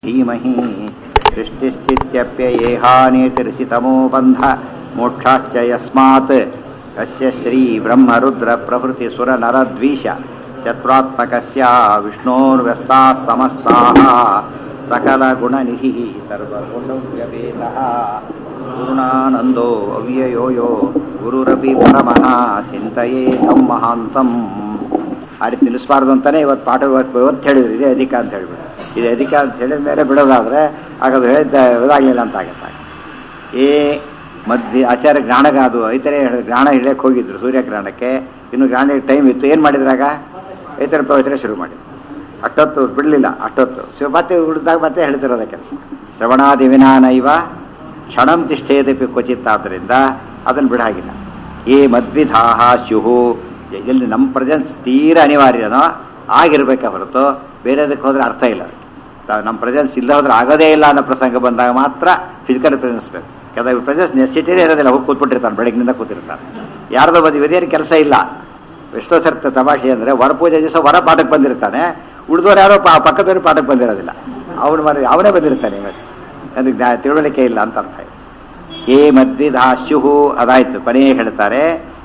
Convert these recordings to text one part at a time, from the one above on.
धीमहि सृष्टिस्थित्यप्ययेहानेतिर्षितमो बन्ध मोक्षाश्च यस्मात् अस्य श्रीब्रह्मरुद्रप्रभृतिसुरनरद्वीष शत्रुत्मकस्य विष्णोर्व्यस्ताः समस्ताः सकलगुणनिधिः सर्वदोषव्यपेतः पूर्णानन्दो अव्ययो यो ಗುರುರಪಿ ಪರಮಃ ಚಿಂತೆಯೇ ತಂ ಮಹಾಂತಂ ಆ ರೀತಿ ನಿಲ್ಲಿಸಬಾರ್ದು ಅಂತಾನೆ ಇವತ್ತು ಪಾಠ ಇವತ್ತು ಇವತ್ತು ಹೇಳಿದ್ರು ಇದೇ ಅಧಿಕ ಅಂತ ಹೇಳ್ಬಿಟ್ಟು ಇದು ಅಧಿಕ ಅಂತ ಹೇಳಿದ ಮೇಲೆ ಬಿಡೋದಾದ್ರೆ ಆಗ ಅದು ಹೇಳಿದ್ದ ಇದಾಗಲಿಲ್ಲ ಅಂತ ಆಗುತ್ತೆ ಏ ಮಧ್ಯ ಆಚಾರ್ಯ ಗ್ರಹಣಗ ಅದು ಐತರೆ ಗ್ರಹಣ ಹಿಡಿಯಕ್ಕೆ ಹೋಗಿದ್ರು ಸೂರ್ಯಗ್ರಹಣಕ್ಕೆ ಇನ್ನು ಗ್ರಹಣಕ್ಕೆ ಟೈಮ್ ಇತ್ತು ಏನು ಮಾಡಿದ್ರಾಗ ಐತರ ಪ್ರವಚನ ಶುರು ಮಾಡಿದ್ರು ಅಷ್ಟೊತ್ತು ಬಿಡಲಿಲ್ಲ ಅಷ್ಟೊತ್ತು ಸೊ ಮತ್ತೆ ಉಳಿದಾಗ ಮತ್ತೆ ಹೇಳ್ತಿರೋದ ಕೆಲಸ ಶ್ರವಣಾದಿ ವಿನಾನ ಇವ ಕ್ಷಣಂ ತಿಷ್ಠೇದಪಿ ಕ್ವಚಿತ್ ಆದ್ದರಿಂದ ಅದನ್ನು ಬಿಡಾಗಿಲ್ಲ ಏ ಮದ್ವಿಧಾಹ ಸ್ಯುಹು ಎಲ್ಲಿ ನಮ್ಮ ಪ್ರೆಸೆನ್ಸ್ ತೀರ ಅನಿವಾರ್ಯನೋ ಆಗಿರ್ಬೇಕೆ ಹೊರತು ಬೇರೆದಕ್ಕೆ ಹೋದ್ರೆ ಅರ್ಥ ಇಲ್ಲ ತ- ನಮ್ಮ ಪ್ರೆಸೆನ್ಸ್ ಇಲ್ಲ ಹೋದ್ರೆ ಆಗೋದೇ ಇಲ್ಲ ಅನ್ನೋ ಪ್ರಸಂಗ ಬಂದಾಗ ಮಾತ್ರ ಫಿಸಿಕಲ್ ಪ್ರೆಸೆನ್ಸ್ ಬೇಕು ಕೆಲವು ಪ್ರೆಸೆನ್ಸ್ ನೆಸಿಟಿನೇ ಇರೋದಿಲ್ಲ ಹೋಗಿ ಕೂತ್ಬಿಟ್ಟಿರ್ತಾನೆ ಬೆಳಗ್ಗಿನಿಂದ ಕೂತಿರ್ತಾನೆ ಯಾರ್ದೋ ಬದಿ ಇದೇನು ಕೆಲಸ ಇಲ್ಲ ಎಷ್ಟೋ ಸರ್ತ ತಮಾಷೆ ಅಂದರೆ ವರ ಪೂಜೆ ದಿವಸ ವರ ಪಾಠಕ್ಕೆ ಬಂದಿರ್ತಾನೆ ಉಳಿದವ್ರು ಯಾರೋ ಪಾ ಪಕ್ಕದವ್ರು ಪಾಠಕ್ಕೆ ಬಂದಿರೋದಿಲ್ಲ ಅವನು ಮನೆ ಅವನೇ ಬಂದಿರ್ತಾನೆ ಇವತ್ತು ಅದಕ್ಕೆ ಜ್ಞಾ- ತಿಳುವಳಿಕೆ ಇಲ್ಲ ಅಂತ ಅರ್ಥ ಇದೆ ಏ ಮದ್ವಿಧಾಸ್ಯು ಅದಾಯ್ತು ಕೊನೆಯೇ ಹೇಳ್ತಾರೆ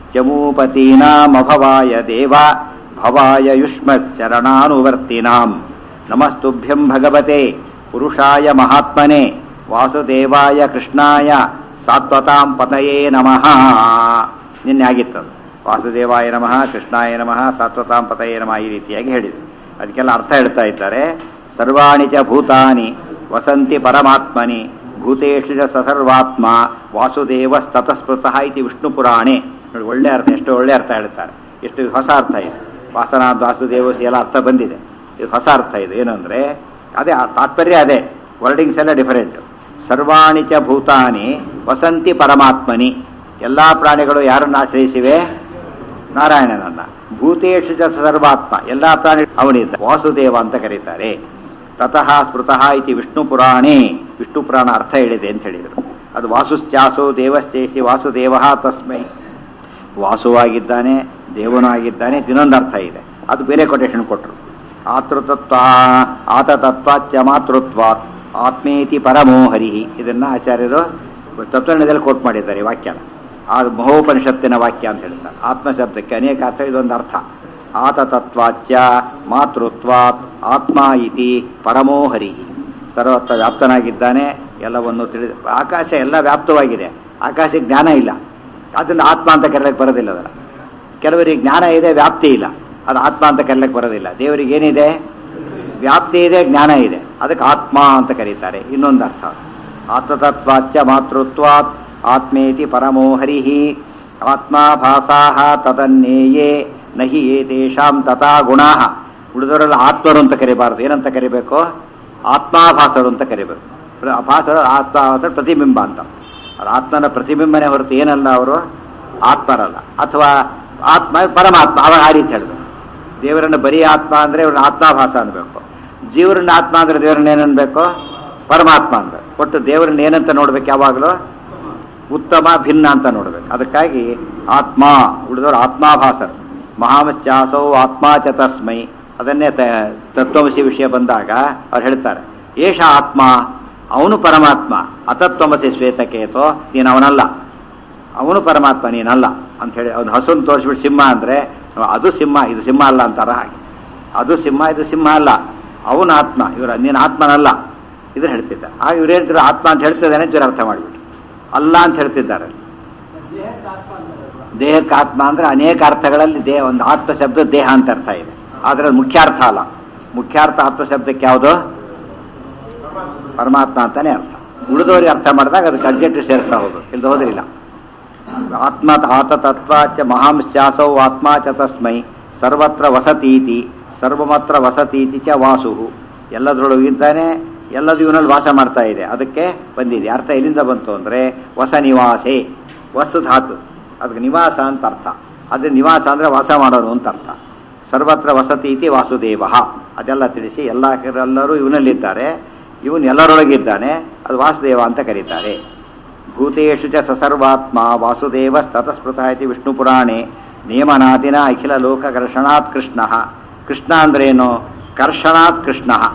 ಚಮೂಪತೀನಾಮಭವಾಯ ದೇವ ಭವಾಯ ಯುಷ್ಮತ್ ಶರಣಾನುವರ್ತಿನಾಂ ನಮಸ್ತುಭ್ಯಂ ಭಗವತೆ ಪುರುಷಾಯ ಮಹಾತ್ಮನೆ ವಾಸುದೇವಾಯ ಕೃಷ್ಣಾಯ ಸಾತ್ವತಾಂ ಪತಯೇ ನಮಃ ನಿನ್ನೆ ಆಗಿತ್ತು ಅದು. ವಾಸುದೇವಾಯ ನಮಃ ಕೃಷ್ಣಾಯ ನಮಃ ಸಾತ್ವತಾಂ ಪತಯೇ ನಮಃ ಈ ರೀತಿಯಾಗಿ ಹೇಳಿದರು ಅದಕ್ಕೆಲ್ಲ ಅರ್ಥ ಹೇಳ್ತಾ ಇದ್ದಾರೆ ಸರ್ವಾಣಿ ಚ ಭೂತಾನಿ ವಸಂತಿ ಪರಮಾತ್ಮನಿ ಭೂತೇಶು ಚ ಸಸರ್ವಾತ್ಮ ವಾಸುದೇವಸ್ತತಸ್ಪೃತಃ ಇತಿ ವಿಷ್ಣು ಪುರಾಣೆ ನೋಡಿ ಒಳ್ಳೆ ಅರ್ಥ ಎಷ್ಟು ಒಳ್ಳೆ ಅರ್ಥ ಹೇಳ್ತಾರೆ ಎಷ್ಟು ಹೊಸ ಅರ್ಥ ಇದೆ ವಾಸನಾಥ್ ವಾಸುದೇವಸಿ ಎಲ್ಲ ಅರ್ಥ ಬಂದಿದೆ ಇದು ಹೊಸ ಅರ್ಥ ಇದು ಏನಂದ್ರೆ ಅದೇ ಆ ತಾತ್ಪರ್ಯ ಅದೇ ವರ್ಡಿಂಗ್ಸ್ ಎಲ್ಲ ಡಿಫರೆಂಟ್ ಸರ್ವಾಣಿ ಚ ಭೂತಾನಿ ವಸಂತಿ ಪರಮಾತ್ಮನಿ ಎಲ್ಲ ಪ್ರಾಣಿಗಳು ಯಾರನ್ನು ಆಶ್ರಯಿಸಿವೆ ನಾರಾಯಣನನ್ನ ಭೂತೇಶು ಚ ಸರ್ವಾತ್ಮ ಎಲ್ಲಾ ಪ್ರಾಣಿ ಅವನಿದ್ದ ವಾಸುದೇವ ಅಂತ ಕರೀತಾರೆ ತತಃ ಸ್ಮೃತಃ ಇತಿ ವಿಷ್ಣು ಪುರಾಣೇ ವಿಷ್ಣು ಪುರಾಣ ಅರ್ಥ ಹೇಳಿದೆ ಅಂತ ಹೇಳಿದರು ಅದು ವಾಸುಶ್ಚಾಸೋ ದೇವಶ್ಚೇಸಿ ವಾಸುದೇವ ತಸ್ಮೈ ವಾಸುವಾಗಿದ್ದಾನೆ ದೇವನೂ ಆಗಿದ್ದಾನೆ ಇನ್ನೊಂದು ಅರ್ಥ ಇದೆ ಅದು ಬೇರೆ ಕೊಟೇಶನ್ ಕೊಟ್ಟರು ಆತೃತತ್ವ ಆತತತ್ವಾಚ್ಚ ಮಾತೃತ್ವಾತ್ ಆತ್ಮೇತಿ ಪರಮೋ ಹರಿ ಇದನ್ನ ಆಚಾರ್ಯರು ತತ್ವಜ್ಞಾನದಲ್ಲಿ ಕೋಟ್ ಮಾಡಿದ್ದಾರೆ ಈ ವಾಕ್ಯನ ಆ ಮಹೋಪನಿಷತ್ತಿನ ವಾಕ್ಯ ಅಂತ ಹೇಳ್ತಾರೆ ಆತ್ಮ ಶಬ್ದಕ್ಕೆ ಅನೇಕ ಅರ್ಥ ಇದೊಂದು ಅರ್ಥ ಆತತತ್ವಾಚ್ಚ ಮಾತೃತ್ವಾತ್ ಆತ್ಮ ಇತಿ ಪರಮೋ ಹರಿ ಸರ್ವತ್ರ ವ್ಯಾಪ್ತನಾಗಿದ್ದಾನೆ ಎಲ್ಲವನ್ನು ತಿಳಿದ ಆಕಾಶ ಎಲ್ಲ ವ್ಯಾಪ್ತವಾಗಿದೆ ಆಕಾಶಕ್ಕೆ ಜ್ಞಾನ ಇಲ್ಲ ಅದನ್ನು ಆತ್ಮ ಅಂತ ಕರೆಯಕ್ಕೆ ಬರೋದಿಲ್ಲ ಅದರ ಕೆಲವರಿಗೆ ಜ್ಞಾನ ಇದೆ ವ್ಯಾಪ್ತಿ ಇಲ್ಲ ಅದು ಆತ್ಮ ಅಂತ ಕರೆಯಕ್ಕೆ ಬರೋದಿಲ್ಲ ದೇವರಿಗೆ ಏನಿದೆ ವ್ಯಾಪ್ತಿ ಇದೆ ಜ್ಞಾನ ಇದೆ ಅದಕ್ಕೆ ಆತ್ಮ ಅಂತ ಕರೀತಾರೆ ಇನ್ನೊಂದು ಅರ್ಥ ಆತ್ಮತತ್ವಾಚ್ಚ ಮಾತೃತ್ವಾತ್ ಆತ್ಮೇತಿ ಪರಮೋ ಹರಿಹಿ ಆತ್ಮಾಭಾಸಾಹ ತದನ್ನೇಯೇ ನಹಿ ಏತೇಷಾಂ ತಥಾ ಗುಣಾ ಉಳಿದವರೆಲ್ಲ ಆತ್ಮರು ಅಂತ ಕರಿಬಾರದು ಏನಂತ ಕರಿಬೇಕು ಆತ್ಮಾಭಾಸರು ಅಂತ ಕರಿಬೇಕು ಪ್ರ- ಭಾಸರು ಆತ್ಮಾಭಾಸರು ಪ್ರತಿಬಿಂಬ ಅಂತ ಅದು ಆತ್ಮನ ಪ್ರತಿಬಿಂಬನೆ ಹೊರತು ಏನಲ್ಲ ಅವರು ಆತ್ಮರಲ್ಲ ಅಥವಾ ಆತ್ಮ ಪರಮಾತ್ಮ ಅವಾಗ ಆ ರೀತಿ ಹೇಳಬೇಕು ದೇವರನ್ನು ಬರೀ ಆತ್ಮ ಅಂದ್ರೆ ಇವ್ರನ್ನ ಆತ್ಮಾಭಾಸ ಅನ್ಬೇಕು ಜೀವರನ್ನ ಆತ್ಮ ಅಂದ್ರೆ ದೇವರನ್ನ ಏನನ್ಬೇಕು ಪರಮಾತ್ಮ ಅನ್ಬೇಕು ಒಟ್ಟು ದೇವರನ್ನ ಏನಂತ ನೋಡ್ಬೇಕು ಯಾವಾಗಲೂ ಉತ್ತಮ ಭಿನ್ನ ಅಂತ ನೋಡ್ಬೇಕು ಅದಕ್ಕಾಗಿ ಆತ್ಮ ಉಳಿದವರು ಆತ್ಮಾಭಾಸರು ಮಹಾಮಶ್ಚಾಸೌ ಆತ್ಮ ಚ ತಸ್ಮೈ ಅದನ್ನೇ ತ- ತತ್ವಮಸಿ ವಿಷಯ ಬಂದಾಗ ಅವ್ರು ಹೇಳ್ತಾರೆ ಏಷ ಆತ್ಮ ಅವನು ಪರಮಾತ್ಮ ಅತತ್ವಮಸಿ ಶ್ವೇತಕೇತೋ ನೀನು ಅವನಲ್ಲ ಅವನು ಪರಮಾತ್ಮ ನೀನಲ್ಲ ಅಂತ ಹೇಳಿ ಅವ್ನು ಹಸುನ್ ತೋರಿಸ್ಬಿಟ್ಟು ಸಿಂಹ ಅಂದ್ರೆ ಅದು ಸಿಂಹ ಇದು ಸಿಂಹ ಅಲ್ಲ ಅಂತಾರ ಹಾಗೆ ಅದು ಸಿಂಹ ಇದು ಸಿಂಹ ಅಲ್ಲ ಅವನು ಆತ್ಮ ಇವರು ನೀನು ಆತ್ಮನಲ್ಲ ಇದನ್ನ ಹೇಳ್ತಿದ್ದ ಆಗ ಇವ್ರು ಹೇಳ್ತಿದ್ರು ಆತ್ಮ ಅಂತ ಹೇಳ್ತಿದ್ದಾನೆ ಅಂತ ಇವ್ರು ಅರ್ಥ ಮಾಡ್ಬಿಟ್ಟು ಅಲ್ಲ ಅಂತ ಹೇಳ್ತಿದ್ದಾರೆ ದೇಹಕ್ಕೆ ಆತ್ಮ ಅಂದ್ರೆ ಅನೇಕ ಅರ್ಥಗಳಲ್ಲಿ ದೇಹ ಒಂದು ಆತ್ಮ ಶಬ್ದ ದೇಹ ಅಂತ ಅರ್ಥ ಇದೆ ಆದ್ರೆ ಅದು ಮುಖ್ಯ ಅರ್ಥ ಅಲ್ಲ ಮುಖ್ಯಾರ್ಥ ಆತ್ಮ ಶಬ್ದಕ್ಕೆ ಯಾವುದು ಪರಮಾತ್ಮ ಅಂತಾನೆ ಅರ್ಥ ಉಳಿದವರಿಗೆ ಅರ್ಥ ಮಾಡಿದಾಗ ಅದಕ್ಕೆ ಅರ್ಜೆಂಟ್ ಸೇರಿಸ್ತಾ ಹೋಗೋದು ಇಲ್ದ ಹೋದ್ರಿಲ್ಲ ಆತ್ಮ ಆತತತ್ವ ಚ ಮಹಾಂಶ್ಚಾಸೌ ಆತ್ಮ ಚ ತಸ್ಮೈ ಸರ್ವತ್ರ ವಸತೀತಿ ಸರ್ವಮತ್ರ ವಸತೀತಿ ಚ ವಾಸು ಎಲ್ಲದರೊಳಗೂ ಇದ್ದಾನೆ ಎಲ್ಲದೂ ಇವನಲ್ಲಿ ವಾಸ ಮಾಡ್ತಾ ಇದೆ ಅದಕ್ಕೆ ಬಂದಿದೆ ಅರ್ಥ ಎಲ್ಲಿಂದ ಬಂತು ಅಂದರೆ ವಸ ನಿವಾಸೆ ವಸು ಧಾತು ಅದಕ್ಕೆ ನಿವಾಸ ಅಂತ ಅರ್ಥ ಅದೇ ನಿವಾಸ ಅಂದರೆ ವಾಸ ಮಾಡೋನು ಅಂತ ಅರ್ಥ ಸರ್ವತ್ರ ವಸತಿ ಇತಿ ವಾಸುದೇವ ಅದೆಲ್ಲ ತಿಳಿಸಿ ಎಲ್ಲ ಎಲ್ಲರೂ ಇವನಲ್ಲಿದ್ದಾರೆ ಇವನು ಎಲ್ಲರೊಳಗಿದ್ದಾನೆ ಅದು ವಾಸುದೇವ ಅಂತ ಕರೀತಾರೆ ಭೂತೇಶು ಚ ಸಸರ್ವಾತ್ಮ ವಾಸುದೇವ ಸ್ತತಸ್ಮೃತ ಇತಿ ವಿಷ್ಣು ಪುರಾಣೆ ನೇಮನಾದಿನ ಅಖಿಲ ಲೋಕ ಕರ್ಷಣಾತ್ ಕೃಷ್ಣ ಕೃಷ್ಣ ಅಂದ್ರೇನು ಕರ್ಷಣಾತ್ ಕೃಷ್ಣ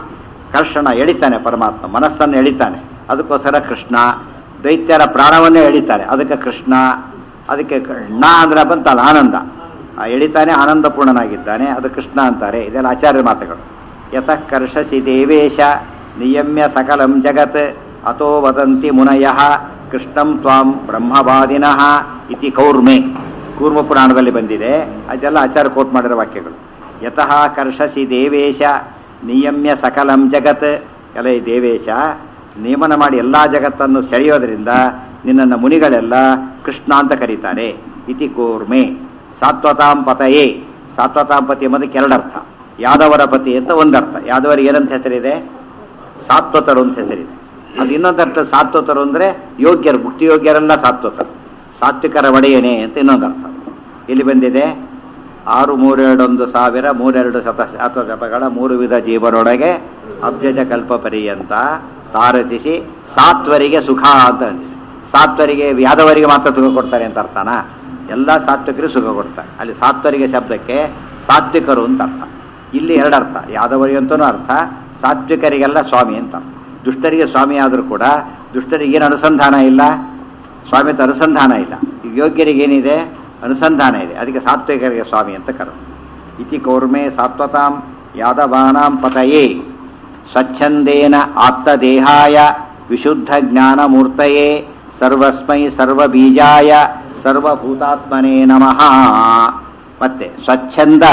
ಕರ್ಷಣ ಎಳಿತಾನೆ ಪರಮಾತ್ಮ ಮನಸ್ಸನ್ನು ಎಳಿತಾನೆ ಅದಕ್ಕೋಸ್ಕರ ಕೃಷ್ಣ ದೈತ್ಯರ ಪ್ರಾಣವನ್ನೇ ಎಳಿತಾರೆ ಅದಕ್ಕೆ ಕೃಷ್ಣ ಅದಕ್ಕೆ ಕ- ಣ ಅಂದ್ರೆ ಬಂತಲ್ಲ ಆನಂದ ಆ ಎಳಿತಾನೆ ಆನಂದಪೂರ್ಣನಾಗಿದ್ದಾನೆ ಅದು ಕೃಷ್ಣ ಅಂತಾರೆ ಇದೆಲ್ಲ ಆಚಾರ್ಯ ಮಾತುಗಳು ಯತಃ ಕರ್ಷಸಿ ದೇವೇಶ ನಿಯಮ್ಯ ಸಕಲಂ ಜಗತ್ ಅತೋ ವದಂತಿ ಮುನಯಃ ಕೃಷ್ಣಂ ತ್ವಾಂ ಬ್ರಹ್ಮವಾದಿನಃ ಇತಿ ಕೌರ್ಮೆ ಕೂರ್ಮ ಪುರಾಣದಲ್ಲಿ ಬಂದಿದೆ ಅದೆಲ್ಲ ಆಚಾರ್ಯ ಕೋಟ್ ಮಾಡಿರೋ ವಾಕ್ಯಗಳು ಯತಃ ಕರ್ಷಸಿ ದೇವೇಶ ನಿಯಮ್ಯ ಸಕಲಂ ಜಗತ್ ಎಲ್ಲ ಈ ದೇವೇಶ ನಿಯಮನ ಮಾಡಿ ಎಲ್ಲ ಜಗತ್ತನ್ನು ಸೆಳೆಯೋದ್ರಿಂದ ನಿನ್ನನ್ನು ಮುನಿಗಳೆಲ್ಲ ಕೃಷ್ಣ ಅಂತ ಕರೀತಾರೆ ಇತಿ ಕೂರ್ಮೆ ಸಾತ್ವತಾಂ ಪತಯೇ ಸಾತ್ವತಾಂ ಪತಿ ಎಂಬುದಕ್ಕೆ ಎರಡರ್ಥ ಯಾದವರ ಪತಿ ಅಂತ ಒಂದರ್ಥ ಯಾದವರಿಗೆ ಏನಂತ ಹೆಸರಿದೆ ಸಾತ್ವತರು ಅಂತ ಹೆಸರಿದೆ ಅದು ಇನ್ನೊಂದರ್ಥ ಸಾತ್ವತರು ಅಂದ್ರೆ ಯೋಗ್ಯರು ಮುಕ್ತಿ ಯೋಗ್ಯರೆಲ್ಲ ಸಾತ್ವತರು ಸಾತ್ವಿಕರ ಒಡೆಯನೇ ಅಂತ ಇನ್ನೊಂದರ್ಥ ಇಲ್ಲಿ ಬಂದಿದೆ ಆರು ಮೂರೆರಡೊಂದು ಸಾವಿರ ಮೂರೆರಡು ಶತ ಶತಜಪಗಳ ಮೂರು ವಿಧ ಜೀವನೊಳಗೆ ಅಬ್ಜಜ ಕಲ್ಪ ಪರ್ಯಂತ ತಾರತಿಸಿ ಸಾತ್ವರಿಗೆ ಸುಖ ಅಂತ ಅಂದಿದೆ ಸಾತ್ವರಿಗೆ ಯಾದವರಿಗೆ ಮಾತ್ರ ಸುಖ ಕೊಡ್ತಾರೆ ಅಂತ ಅರ್ಥನಾ ಎಲ್ಲ ಸಾತ್ವಿಕರಿಗೆ ಸುಖ ಕೊಡ್ತಾರೆ ಅಲ್ಲಿ ಸಾತ್ವರಿಗೆ ಶಬ್ದಕ್ಕೆ ಸಾತ್ವಿಕರು ಅಂತ ಅರ್ಥ ಇಲ್ಲಿ ಎರಡರ್ಥ ಯಾದವರಿಗೆ ಅಂತನೂ ಅರ್ಥ ಸಾತ್ವಿಕರಿಗೆಲ್ಲ ಸ್ವಾಮಿ ಅಂತ ಅರ್ಥ ದುಷ್ಟರಿಗೆ ಸ್ವಾಮಿ ಆದರೂ ಕೂಡ ದುಷ್ಟರಿಗೆ ಏನು ಅನುಸಂಧಾನ ಇಲ್ಲ ಸ್ವಾಮಿತ ಅನುಸಂಧಾನ ಇಲ್ಲ ಈಗ ಯೋಗ್ಯರಿಗೆ ಏನಿದೆ ಅನುಸಂಧಾನ ಇದೆ ಅದಕ್ಕೆ ಸಾತ್ವಿಕರಿಗೆ ಸ್ವಾಮಿ ಅಂತ ಕರೆದು ಇತಿ ಕೌರ್ಮೆ ಸಾತ್ವತಾಂ ಯಾದವಾನಾಂ ಪತಯೇ ಸ್ವಚ್ಛಂದೇನ ಆಪ್ತದೇಹಾಯ ವಿಶುದ್ಧ ಜ್ಞಾನಮೂರ್ತಯೇ ಸರ್ವಸ್ಮೈ ಸರ್ವಬೀಜಾಯ ಸರ್ವಭೂತಾತ್ಮನೇ ನಮಃ ಮತ್ತೆ ಸ್ವಚ್ಛಂದ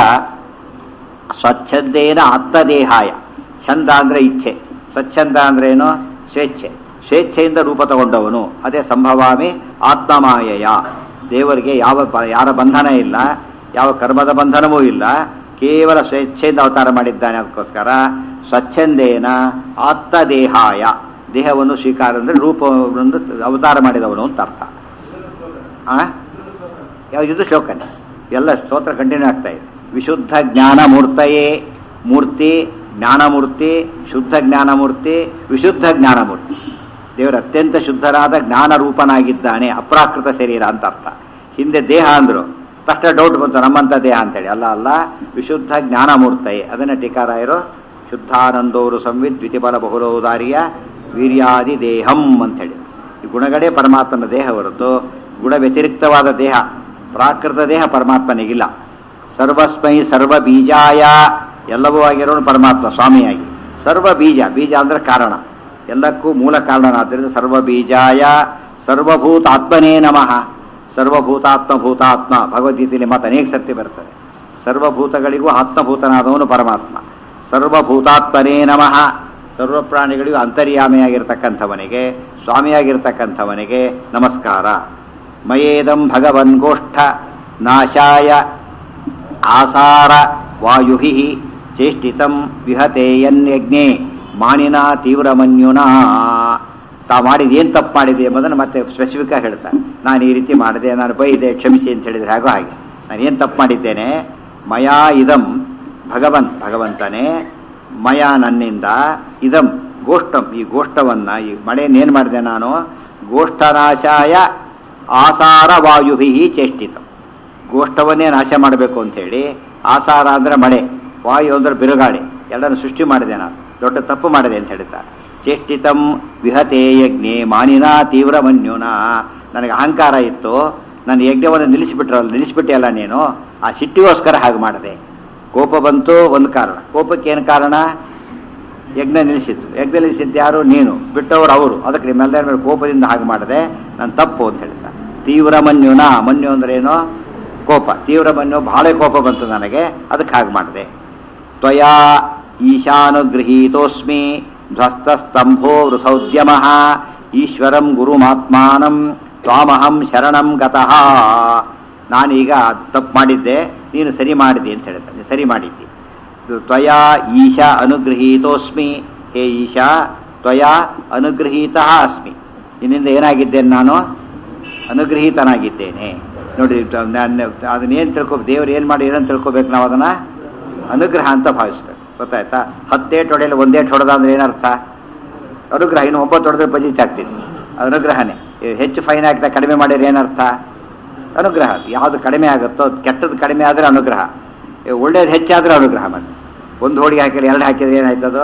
ಸ್ವಚ್ಛಂದೇನ ಆತ್ಮದೇಹಾಯ ಛಂದ ಅಂದ್ರೆ ಇಚ್ಛೆ ಸ್ವಚ್ಛಂದ ಅಂದ್ರೆ ಏನು ಸ್ವೇಚ್ಛೆ ಸ್ವೇಚ್ಛೆಯಿಂದ ರೂಪ ತಗೊಂಡವನು ಅದೇ ಸಂಭವಾಮಿ ಆತ್ಮಮಾಯಯ ದೇವರಿಗೆ ಯಾವ ಬ- ಯಾರ ಬಂಧನ ಇಲ್ಲ ಯಾವ ಕರ್ಮದ ಬಂಧನವೂ ಇಲ್ಲ ಕೇವಲ ಸ್ವೇಚ್ಛೆಯಿಂದ ಅವತಾರ ಮಾಡಿದ್ದಾನೆ ಅದಕ್ಕೋಸ್ಕರ ಸ್ವಚ್ಛಂದೇನ ಆತ್ಮದೇಹಾಯ ದೇಹವನ್ನು ಸ್ವೀಕಾರ ಅಂದ್ರೆ ರೂಪವನ್ನು ಅವತಾರ ಮಾಡಿದವನು ಅಂತ ಅರ್ಥ ಆ ಯಾವುದು ಶ್ಲೋಕನೇ ಎಲ್ಲ ಸ್ತೋತ್ರ ಕಂಟಿನ್ಯೂ ಆಗ್ತಾ ಇದೆ ವಿಶುದ್ಧ ಜ್ಞಾನ ಮೂರ್ತಯೇ ಮೂರ್ತಿ ಜ್ಞಾನಮೂರ್ತಿ ಶುದ್ಧ ಜ್ಞಾನಮೂರ್ತಿ ವಿಶುದ್ಧ ಜ್ಞಾನಮೂರ್ತಿ ದೇವರು ಅತ್ಯಂತ ಶುದ್ಧರಾದ ಜ್ಞಾನ ರೂಪನಾಗಿದ್ದಾನೆ ಅಪ್ರಾಕೃತ ಶರೀರ ಅಂತ ಅರ್ಥ ಹಿಂದೆ ದೇಹ ಅಂದ್ರು ತಕ್ಷಣ ಡೌಟ್ ಬಂತು ನಮ್ಮಂತ ದೇಹ ಅಂತೇಳಿ ಅಲ್ಲ ಅಲ್ಲ ವಿಶುದ್ಧ ಜ್ಞಾನಮೂರ್ತಯೇ ಅದನ್ನ ಟೀಕಾರಾಯರು ಶುದ್ಧಾನಂದೋರು ಸಂವಿತ್ ದ್ವಿತಿಬಲ ಬಹುಲೋದಾರಿಯ ವೀರ್ಯಾದಿ ದೇಹಂ ಅಂತೇಳಿ ಈ ಗುಣಗಳೇ ಪರಮಾತ್ಮನ ದೇಹ ಹೊರತು ಗುಣ ವ್ಯತಿರಿಕ್ತವಾದ ದೇಹ ಪ್ರಾಕೃತ ದೇಹ ಪರಮಾತ್ಮನಿಗಿಲ್ಲ ಸರ್ವಸ್ಮೈ ಸರ್ವ ಬೀಜಾಯ ಎಲ್ಲವೂ ಆಗಿರೋನು ಪರಮಾತ್ಮ ಸ್ವಾಮಿಯಾಗಿ ಸರ್ವ ಬೀಜ ಬೀಜ ಅಂದ್ರೆ ಕಾರಣ ಎಲ್ಲಕ್ಕೂ ಮೂಲ ಕಾರಣನಾದ್ದರಿಂದ ಸರ್ವ ಬೀಜಾಯ ಸರ್ವಭೂತಾತ್ಮನೇ ನಮಃ ಸರ್ವಭೂತಾತ್ಮ ಭೂತಾತ್ಮ ಭಗವದ್ಗೀತೆಯಲ್ಲಿ ಮಾತು ಅನೇಕ ಸರ್ತಿ ಬರ್ತದೆ ಸರ್ವಭೂತಗಳಿಗೂ ಆತ್ಮಭೂತನಾದವನು ಪರಮಾತ್ಮ ಸರ್ವಭೂತಾತ್ಮನೇ ನಮಃ ಸರ್ವ ಪ್ರಾಣಿಗಳಿಗೂ ಅಂತರ್ಯಾಮಿಯಾಗಿರ್ತಕ್ಕಂಥವನಿಗೆ ಸ್ವಾಮಿಯಾಗಿರ್ತಕ್ಕಂಥವನಿಗೆ ನಮಸ್ಕಾರ ಮಯೇದಂ ಭಗವನ್ ಗೋಷ್ಠ ನಾಶಾಯ ಆಸಾರ ವಾಯುಹಿ ಚೇಷ್ಟಿತಂ ವಿಹತೇಯನ್ಯಜ್ಞೆ ಮಾನಿನ ತೀವ್ರಮನ್ಯುನಾ ತಾ ಮಾಡಿದ ಏನು ತಪ್ಪು ಮಾಡಿದೆ ಎಂಬುದನ್ನು ಮತ್ತೆ ಸ್ಪೆಸಿಫಿಕ್ ಆಗಿ ಹೇಳ್ತಾನೆ ನಾನು ಈ ರೀತಿ ಮಾಡಿದೆ ನಾನು ಬೈದೆ ಕ್ಷಮಿಸಿ ಅಂತ ಹೇಳಿದ್ರೆ ಹಾಗೋ ಹಾಗೆ ನಾನು ಏನು ತಪ್ಪು ಮಾಡಿದ್ದೇನೆ ಮಯಾ ಇದಂ ಭಗವನ್ ಭಗವಂತನೇ ಮಯ ನನ್ನಿಂದ ಇದಂ ಗೋಷ್ಠಂ ಈ ಗೋಷ್ಠವನ್ನ ಈ ಮಳೆಯನ್ನೇನು ಮಾಡಿದೆ ನಾನು ಗೋಷ್ಠನಾಶಾಯ ಆಸಾರ ವಾಯುಭಿ ಚೇಷ್ಟಿತಂ ಗೋಷ್ಠವನ್ನೇ ನಾಶ ಮಾಡಬೇಕು ಅಂತ ಹೇಳಿ ಆಸಾರ ಅಂದ್ರೆ ಮಳೆ ವಾಯು ಅಂದ್ರೆ ಬಿರುಗಾಳಿ ಎಲ್ಲರನ್ನು ಸೃಷ್ಟಿ ಮಾಡಿದೆ ನಾನು ದೊಡ್ಡ ತಪ್ಪು ಮಾಡಿದೆ ಅಂತ ಹೇಳ್ತಾರೆ ಚೇಷ್ಟಿತಂ ವಿಹತೆ ಯಜ್ಞೆ ಮಾನಿನ ತೀವ್ರ ಮನ್ಯುನ ನನಗೆ ಅಹಂಕಾರ ಇತ್ತು ನನ್ನ ಯಜ್ಞವನ್ನು ನಿಲ್ಲಿಸಿಬಿಟ್ರಲ್ಲ ನಿಲ್ಲಿಸ್ಬಿಟ್ಟೆಯಲ್ಲ ನೀನು ಆ ಸಿಟ್ಟಿಗೋಸ್ಕರ ಹಾಗೆ ಮಾಡಿದೆ ಕೋಪ ಬಂತು ಒಂದು ಕಾರಣ ಕೋಪಕ್ಕೆ ಏನು ಕಾರಣ ಯಜ್ಞ ನಿಲ್ಲಿಸಿದ್ದು ಯಜ್ಞ ನಿಲ್ಲಿಸಿದ್ದು ಯಾರು ನೀನು ಬಿಟ್ಟವರು ಅವರು ಅದಕ್ಕೆ ನಿಮ್ಮೆಲ್ಲರ ಮೇಲೆ ಕೋಪದಿಂದ ಹಾಗೆ ಮಾಡಿದೆ ನಾನು ತಪ್ಪು ಅಂತ ಹೇಳ್ತಾರೆ ತೀವ್ರ ಮನ್ಯುನ ಮನ್ಯು ಅಂದ್ರೆ ಏನು ಕೋಪ ತೀವ್ರ ಮನ್ಯು ಬಹಳ ಕೋಪ ಬಂತು ನನಗೆ ಅದಕ್ಕೆ ಹಾಗೆ ಮಾಡಿದೆ ತ್ವಯಾ ಈಶಾನುಗೃಹೀತೋಸ್ಮಿ ಧ್ವಸ್ತಸ್ತಂಭೋ ವೃಥೌದ್ಯಮ ಈಶ್ವರಂ ಗುರುಮಾತ್ಮಾನಂ ತ್ವಾಮಹಂ ಶರಣಂ ಗತಃ ನಾನೀಗ ತಪ್ಪು ಮಾಡಿದ್ದೆ ನೀನು ಸರಿ ಮಾಡಿದೆ ಅಂತ ಹೇಳ್ತಾನೆ ಸರಿ ಮಾಡಿದ್ದಿ ತ್ವಯಾ ಈಶಾ ಅನುಗೃಹೀತೋಸ್ಮಿ ಹೇ ಈಶಾ ತ್ವಯಾ ಅನುಗೃಹೀತ ಅಸ್ಮಿ ನಿನ್ನಿಂದ ಏನಾಗಿದ್ದೇನೆ ನಾನು ಅನುಗ್ರಹೀತನಾಗಿದ್ದೇನೆ ನೋಡಿ ನಾನು ಅದನ್ನೇನು ತಿಳ್ಕೊ ದೇವ್ರು ಏನು ಮಾಡಿ ಏನಂತ ತಿಳ್ಕೊಬೇಕು ನಾವು ಅದನ್ನ ಅನುಗ್ರಹ ಅಂತ ಭಾವಿಸ್ಬೇಕು ಗೊತ್ತಾಯ್ತಾ ಹತ್ತೇಟ್ ಹೊಡೆಯಲು ಒಂದೇಟ್ ಹೊಡೆದ ಅಂದ್ರೆ ಏನರ್ಥ ಅನುಗ್ರಹ ಇನ್ನು ಒಂಬತ್ತು ಹೊಡೆದ್ರೆ ಬಜೀತ್ ಆಗ್ತಿತ್ತು ಅನುಗ್ರಹನೇ ಈ ಹೆಚ್ಚು ಫೈನ್ ಹಾಕಿದ ಕಡಿಮೆ ಮಾಡಿದ್ರೆ ಏನರ್ಥ ಅನುಗ್ರಹ ಯಾವುದು ಕಡಿಮೆ ಆಗುತ್ತೋ ಕೆಟ್ಟದ್ದು ಕಡಿಮೆ ಆದರೆ ಅನುಗ್ರಹ ಈ ಒಳ್ಳೇದು ಹೆಚ್ಚಾದ್ರೆ ಅನುಗ್ರಹ ಮತ್ತೆ ಒಂದು ಹೋಳಿಗೆ ಹಾಕಿದ್ರೆ ಎರಡು ಹಾಕಿದ್ರೆ ಏನಾಯ್ತದು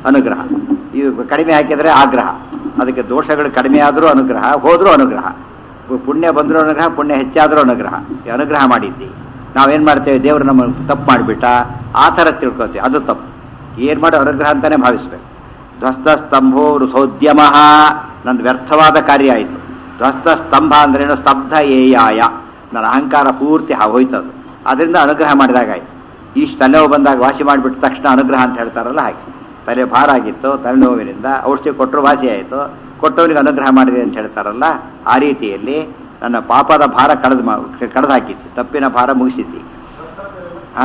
ಅನುಗ್ರಹ ಇದು ಕಡಿಮೆ ಹಾಕಿದರೆ ಆಗ್ರಹ ಅದಕ್ಕೆ ದೋಷಗಳು ಕಡಿಮೆ ಆದರೂ ಅನುಗ್ರಹ ಹೋದರೂ ಅನುಗ್ರಹ ಪು- ಪುಣ್ಯ ಬಂದರೂ ಅನುಗ್ರಹ ಪುಣ್ಯ ಹೆಚ್ಚಾದರೂ ಅನುಗ್ರಹ ಈ ಅನುಗ್ರಹ ಮಾಡಿದ್ದಿ ನಾವೇನು ಮಾಡ್ತೇವೆ ದೇವರು ನಮ್ಮ ತಪ್ಪು ಮಾಡಿಬಿಟ್ಟ ಆ ಥರ ತಿಳ್ಕೊತೀವಿ ಅದು ತಪ್ಪು ಏನು ಮಾಡೋ ಅನುಗ್ರಹ ಅಂತಾನೆ ಭಾವಿಸ್ಬೇಕು ಧ್ವಸ್ತ ಸ್ತಂಭೋ ವೃಥೋದ್ಯಮ ನಂದು ವ್ಯರ್ಥವಾದ ಕಾರ್ಯ ಆಯಿತು ಧ್ವಸ್ತ ಸ್ತಂಭ ಅಂದ್ರೇನು ಸ್ತಬ್ಧ ಏಯಾಯ ನನ್ನ ಅಹಂಕಾರ ಪೂರ್ತಿ ಹೋಯ್ತದು ಅದರಿಂದ ಅನುಗ್ರಹ ಮಾಡಿದಾಗಾಯ್ತು ಇಷ್ಟು ತಲೆನೋವು ಬಂದಾಗ ವಾಸಿ ಮಾಡಿಬಿಟ್ಟ ತಕ್ಷಣ ಅನುಗ್ರಹ ಅಂತ ಹೇಳ್ತಾರಲ್ಲ ಹಾಗೆ ತಲೆ ಭಾರ ಆಗಿತ್ತು ತಲೆನೋವಿನಿಂದ ಔಷಧಿ ಕೊಟ್ಟರು ವಾಸಿ ಆಯಿತು ಕೊಟ್ಟವನಿಗೆ ಅನುಗ್ರಹ ಮಾಡಿದೆ ಅಂತ ಹೇಳ್ತಾರಲ್ಲ ಆ ರೀತಿಯಲ್ಲಿ ನನ್ನ ಪಾಪದ ಭಾರ ಕಳೆದು ಕಳೆದು ಹಾಕಿತ್ತು ತಪ್ಪಿನ ಭಾರ ಮುಗಿಸಿದ್ದಿ ಆ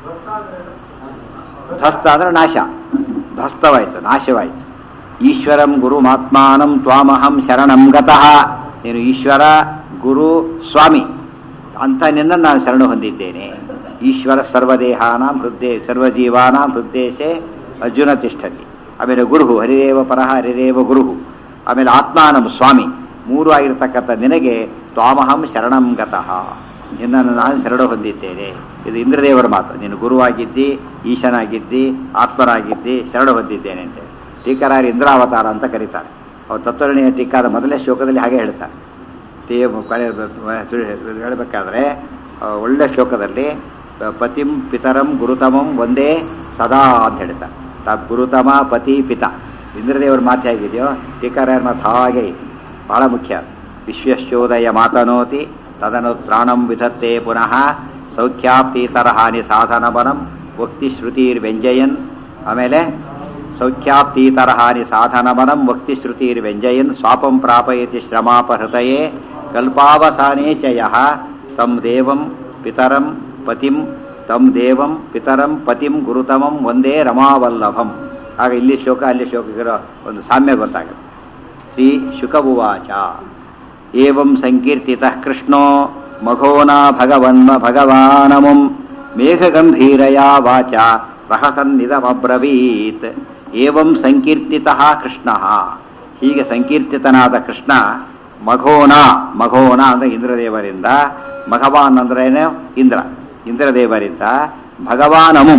ಧ್ವಸ್ತ ಅಂದ್ರೆ ನಾಶ ಧ್ವಸ್ತವಾಯಿತು ನಾಶವಾಯಿತು ಈಶ್ವರಂ ಗುರುಮಾತ್ಮಾನಂ ತ್ವಾಮಹಂ ಶರಣಂ ಗತಃ ನೀನು ಈಶ್ವರ ಗುರು ಸ್ವಾಮಿ ಅಂತ ನಿನ್ನ ನಾನು ಶರಣು ಹೊಂದಿದ್ದೇನೆ ಈಶ್ವರ ಸರ್ವದೇಹಾನಾಂ ಹೃದಯ ಸರ್ವಜೀವಾನಾಂ ಹೃದ್ದೇಶೆ ಅರ್ಜುನ ತಿಷ್ಠತಿ ಆಮೇಲೆ ಗುರುಹು ಹರಿದೇವ ಪರಹ ಹರಿದೇವ ಗುರುಹು ಆಮೇಲೆ ಆತ್ಮಾನಂ ಸ್ವಾಮಿ ಮೂರು ಆಗಿರ್ತಕ್ಕಂಥ ನಿನಗೆ ತ್ವಾಮಹಂ ಶರಣಂ ಗತಃ ನಿನ್ನನ್ನು ನಾನು ಶರಣ ಹೊಂದಿದ್ದೇನೆ ಇದು ಇಂದ್ರದೇವರ ಮಾತು ನೀನು ಗುರುವಾಗಿದ್ದಿ ಈಶನಾಗಿದ್ದಿ ಆತ್ಮರಾಗಿದ್ದಿ ಶರಣ ಹೊಂದಿದ್ದೇನೆ ಅಂತೇಳಿ ಟೀಕರಾರಿ ಇಂದ್ರಾವತಾರ ಅಂತ ಕರೀತಾರೆ ಅವ್ರು ತತ್ವರ್ಣೀಯ ಟೀಕಾದ ಮೊದಲನೇ ಶ್ಲೋಕದಲ್ಲಿ ಹಾಗೆ ಹೇಳ್ತಾರೆ ತೇ ಕಳೆ ಹೇಳಬೇಕಾದ್ರೆ ಒಳ್ಳೆ ಶ್ಲೋಕದಲ್ಲಿ ಪತಿಂ ಪಿತರಂ ಗುರುತಮಂ ಒಂದೇ ಸದಾ ಅಂತ ಹೇಳ್ತಾರೆ ತಾ ಗುರುತಮ ಪತಿ ಪಿತ ಇಂದ್ರದೇವರ ಮಾತು ಹೇಗಿದೆಯೋ ಟೀಕಾರಾಯರ ಮಾತು ಹಾಗೆ ಇದೆ ಬಹಳ ಮುಖ್ಯ ವಿಶ್ವಶೋದಯ ಮಾತನೋತಿ ತದನು ತ್ರಾಣಂ ವಿಧತ್ತೆ ಪುನಃ ಸೌಖ್ಯಾಪ್ತೀತರ ಹಾನಿ ಸಾಧನ ಬನಂ ವಕ್ತಿ ಶ್ರುತಿರ್ ವ್ಯಂಜಯನ್ ಆಮೇಲೆ ಸೌಖ್ಯಾಪ್ತೀತರ ಹಾನಿ ಸಾಧನ ಬನಂ ವಕ್ತಿ ಶ್ರುತಿರ್ ವ್ಯಂಜಯನ್ ಸ್ವಾಪಂ ಪ್ರಾಪಯತಿ ಶ್ರಮಾಪಹೃತಯೇ ಕಲ್ಪಾವಸಾನೇ ಚ ಯಃ ತಂ ದೇವಂ ಪಿತರಂ ಪತಿಂ ತಂ ದೇವಂ ಪಿತರಂ ಪತಿಂ ಗುರುತಮಂ ಒಂದೇ ರಮಾವಲ್ಲಭಂ ಆಗ ಇಲ್ಲಿ ಶ್ಲೋಕ ಅಲ್ಲಿ ಶ್ಲೋಕಕ್ಕಿರೋ ಒಂದು ಸಾಮ್ಯ ಗೊತ್ತಾಗುತ್ತೆ ಶ್ರೀ ಶುಕವುವಾಚ ಏವಂ ಸಂಕೀರ್ತಿತಃ ಕೃಷ್ಣೋ ಮಘೋನಾ ಭಗವನ್ಮ ಭಗವಾನಮುಂ ಮೇಘಗಂಭೀರಯಾ ವಾಚ ಪ್ರಹಸನ್ನಿದಮಬ್ರವೀತ್ ಏವಂ ಸಂಕೀರ್ತಿತಃ ಕೃಷ್ಣ ಹೀಗೆ ಸಂಕೀರ್ತಿತನಾದ ಕೃಷ್ಣ ಮಘೋನ ಮಘೋನ ಅಂದ್ರೆ ಇಂದ್ರದೇವರಿಂದ ಮಘವಾನ್ ಅಂದ್ರೇನು ಇಂದ್ರ ಇಂದ್ರದೇವರಿಂದ ಭಗವಾನಮುಂ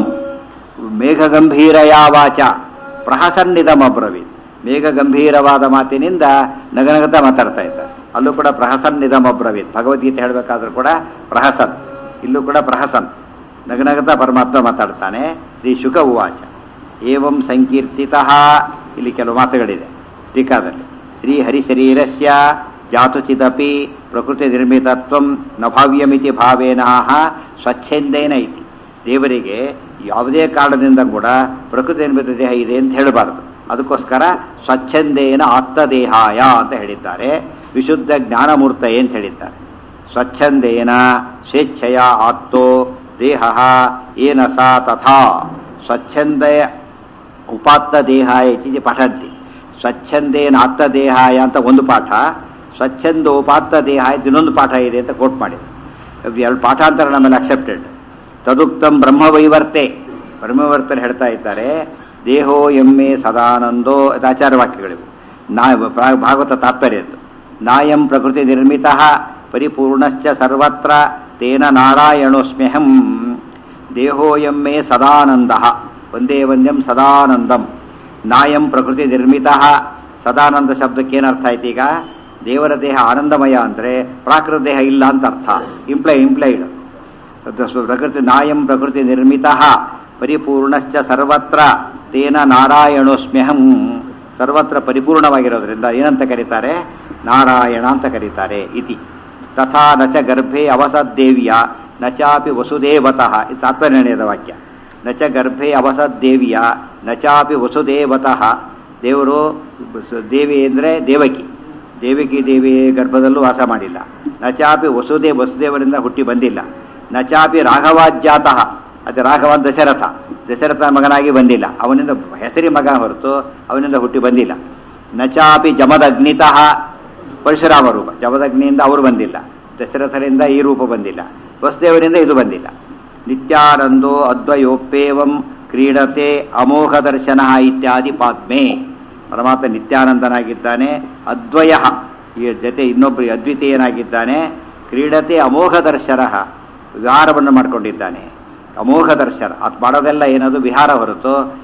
ಮೇಘಗಂಭೀರಯಾ ವಾಚ ಪ್ರಹಸನ್ನಿದಮಬ್ರವೀತ್ ಮೇಘ ಗಂಭೀರವಾದ ಮಾತಿನಿಂದ ನಗನಗತ ಮಾತಾಡ್ತಾ ಇದ್ದಾರೆ ಅಲ್ಲೂ ಕೂಡ ಪ್ರಹಸನ್ನಿದಮಬ್ರವೀತ್ ಭಗವದ್ಗೀತೆ ಹೇಳಬೇಕಾದ್ರೂ ಕೂಡ ಪ್ರಹಸನ್ ಇಲ್ಲೂ ಕೂಡ ಪ್ರಹಸನ್ ನಗನಗತ ಪರಮಾತ್ಮ ಮಾತಾಡ್ತಾನೆ ಶ್ರೀ ಶುಕ ಉವಾಚ ಏವಂ ಸಂಕೀರ್ತಿತಃ ಇಲ್ಲಿ ಕೆಲವು ಮಾತುಗಳಿದೆ ಟೀಕಾದಲ್ಲಿ ಶ್ರೀ ಹರಿಶರೀರಸ್ಯ ಜಾತುಚಿದಪಿ ಪ್ರಕೃತಿ ನಿರ್ಮಿತತ್ವಂ ನ ಭಾವ್ಯಮಿತಿ ಭಾವೇನಾಹ ಸ್ವಚ್ಛಂದೇನ ಇತಿ ದೇವರಿಗೆ ಯಾವುದೇ ಕಾರಣದಿಂದ ಕೂಡ ಪ್ರಕೃತಿ ನಿರ್ಮಿತ ದೇಹ ಇದೆ ಅಂತ ಹೇಳಬಾರದು ಅದಕ್ಕೋಸ್ಕರ ಸ್ವಚ್ಛಂದೇನ ಆತ್ಮದೇಹಾಯ ಅಂತ ಹೇಳಿದ್ದಾರೆ ವಿಶುದ್ಧ ಜ್ಞಾನಮೂರ್ತಯೇ ಅಂತ ಹೇಳಿದ್ದಾರೆ ಸ್ವಚ್ಛಂದೇನ ಸ್ವೇಚ್ಛೆಯ ಆತ್ತೋ ದೇಹ ಏನ ಸಾ ತಥಾ ಸ್ವಚ್ಛಂದಯ ಉಪಾತ್ತ ದೇಹಾಯ ಇತಿ ಪಠಂತಿ ಸ್ವಚ್ಛಂದೇನ ಆತ್ಮದೇಹಾಯ ಅಂತ ಒಂದು ಪಾಠ ಸ್ವಚ್ಛಂದೋಪಾತ್ತ ದೇಹಾಯ ಇನ್ನೊಂದು ಪಾಠ ಇದೆ ಅಂತ ಕೋಟ್ ಮಾಡಿದೆ ಎರಡು ಪಾಠಾಂತರ ನಮ್ಮಲ್ಲಿ ಅಕ್ಸೆಪ್ಟೆಡ್ ತದುಕ್ತಂ ಬ್ರಹ್ಮವೈವರ್ತೆ ಬ್ರಹ್ಮವರ್ತರು ಹೇಳ್ತಾ ಇದ್ದಾರೆ ದೇಹೋ ಎಮ್ಮೆ ಸದಾನಂದೋ ಇದು ಆಚಾರ ವಾಕ್ಯಗಳಿವು ನಾ ಭಾ- ಭಾಗವತ ತಾತ್ಪರ್ಯದ್ದು ನಾಯಂ ಪ್ರಕೃತಿ ನಿರ್ಮಿತ ಪರಿಪೂರ್ಣಶ್ಚ ಸರ್ವತ್ರ ತೇನ ನಾರಾಯಣೋಸ್ಮ್ಯಹಂ ದೇಹೋಯಂ ಮೇ ಸದಾನಂದ ಒಂದೇ ಒಂದ್ಯಂ ಸದಾನಂದಂ ನಾಯಂ ಪ್ರಕೃತಿ ನಿರ್ಮಿತ ಸದಾನಂದ ಶಬ್ದಕ್ಕೆ ಏನರ್ಥ ಆಯ್ತು ಈಗ ದೇವರ ದೇಹ ಆನಂದಮಯ ಅಂದರೆ ಪ್ರಾಕೃತ ದೇಹ ಇಲ್ಲ ಅಂತ ಅರ್ಥ ಇಂಪ್ಲೈ ಇಂಪ್ಲೈಡ್ ಅದು ಸ್ವ- ಪ್ರಕೃತಿ ನಾಯಂ ಪ್ರಕೃತಿ ನಿರ್ಮಿತ ಪರಿಪೂರ್ಣಶ್ಚ ಸರ್ವತ್ರ ತೇನ ನಾರಾಯಣೋಸ್ಮ್ಯಹಂ ಸರ್ವತ್ರ ಪರಿಪೂರ್ಣವಾಗಿರೋದ್ರಿಂದ ಏನಂತ ಕರೀತಾರೆ ನಾರಾಯಣ ಅಂತ ಕರೀತಾರೆ ಇತಿ ತಥಾ ನಚ ಗರ್ಭೆ ಅವಸದ್ದೇವಿಯ ನಚಾಪಿ ವಸುದೇವತಃ ಇದು ತಾತ್ಪರ್ಯದ ವಾಕ್ಯ ನಚ ಗರ್ಭೆ ಅವಸದ್ದೇವಿಯ ನಚಾಪಿ ವಸುದೇವತಃ ದೇವರು ದೇವಿ ಅಂದರೆ ದೇವಕಿ ದೇವಕಿ ದೇವಿ ಗರ್ಭದಲ್ಲೂ ವಾಸ ಮಾಡಿಲ್ಲ ನಚಾಪಿ ವಸುದೇ ವಸುದೇವರಿಂದ ಹುಟ್ಟಿ ಬಂದಿಲ್ಲ ನಚಾಪಿ ರಾಘವಾಜ್ಯಾತಃ ಅದು ರಾಘವ ದಶರಥ ದಶರಥ ಮಗನಾಗಿ ಬಂದಿಲ್ಲ ಅವನಿಂದ ಹೆಸರಿ ಮಗ ಹೊರತು ಅವನಿಂದ ಹುಟ್ಟಿ ಬಂದಿಲ್ಲ ನಚಾಪಿ ಜಮದಗ್ನಿತಃ ಪರಶುರಾಮ ರೂಪ ಜಮದಗ್ನಿಯಿಂದ ಅವರು ಬಂದಿಲ್ಲ ದಶರಥರಿಂದ ಈ ರೂಪ ಬಂದಿಲ್ಲ ವಸುದೇವರಿಂದ ಇದು ಬಂದಿಲ್ಲ ನಿತ್ಯಾನಂದೋ ಅದ್ವಯೋಪೇವಂ ಕ್ರೀಡತೆ ಅಮೋಘ ದರ್ಶನ ಇತ್ಯಾದಿ ಪಾದ್ಮೆ ಪರಮಾತ್ಮ ನಿತ್ಯಾನಂದನಾಗಿದ್ದಾನೆ ಅದ್ವಯ ಈ ಜೊತೆ ಇನ್ನೊಬ್ಬರು ಅದ್ವಿತೀಯನಾಗಿದ್ದಾನೆ ಕ್ರೀಡತೆ ಅಮೋಘ ದರ್ಶನ ವಿಹಾರವನ್ನು ಮಾಡಿಕೊಂಡಿದ್ದಾನೆ ಅಮೋಘ ದರ್ಶನ ಅದು ಮಾಡೋದೆಲ್ಲ ಏನದು ವಿಹಾರ ಹೊರತು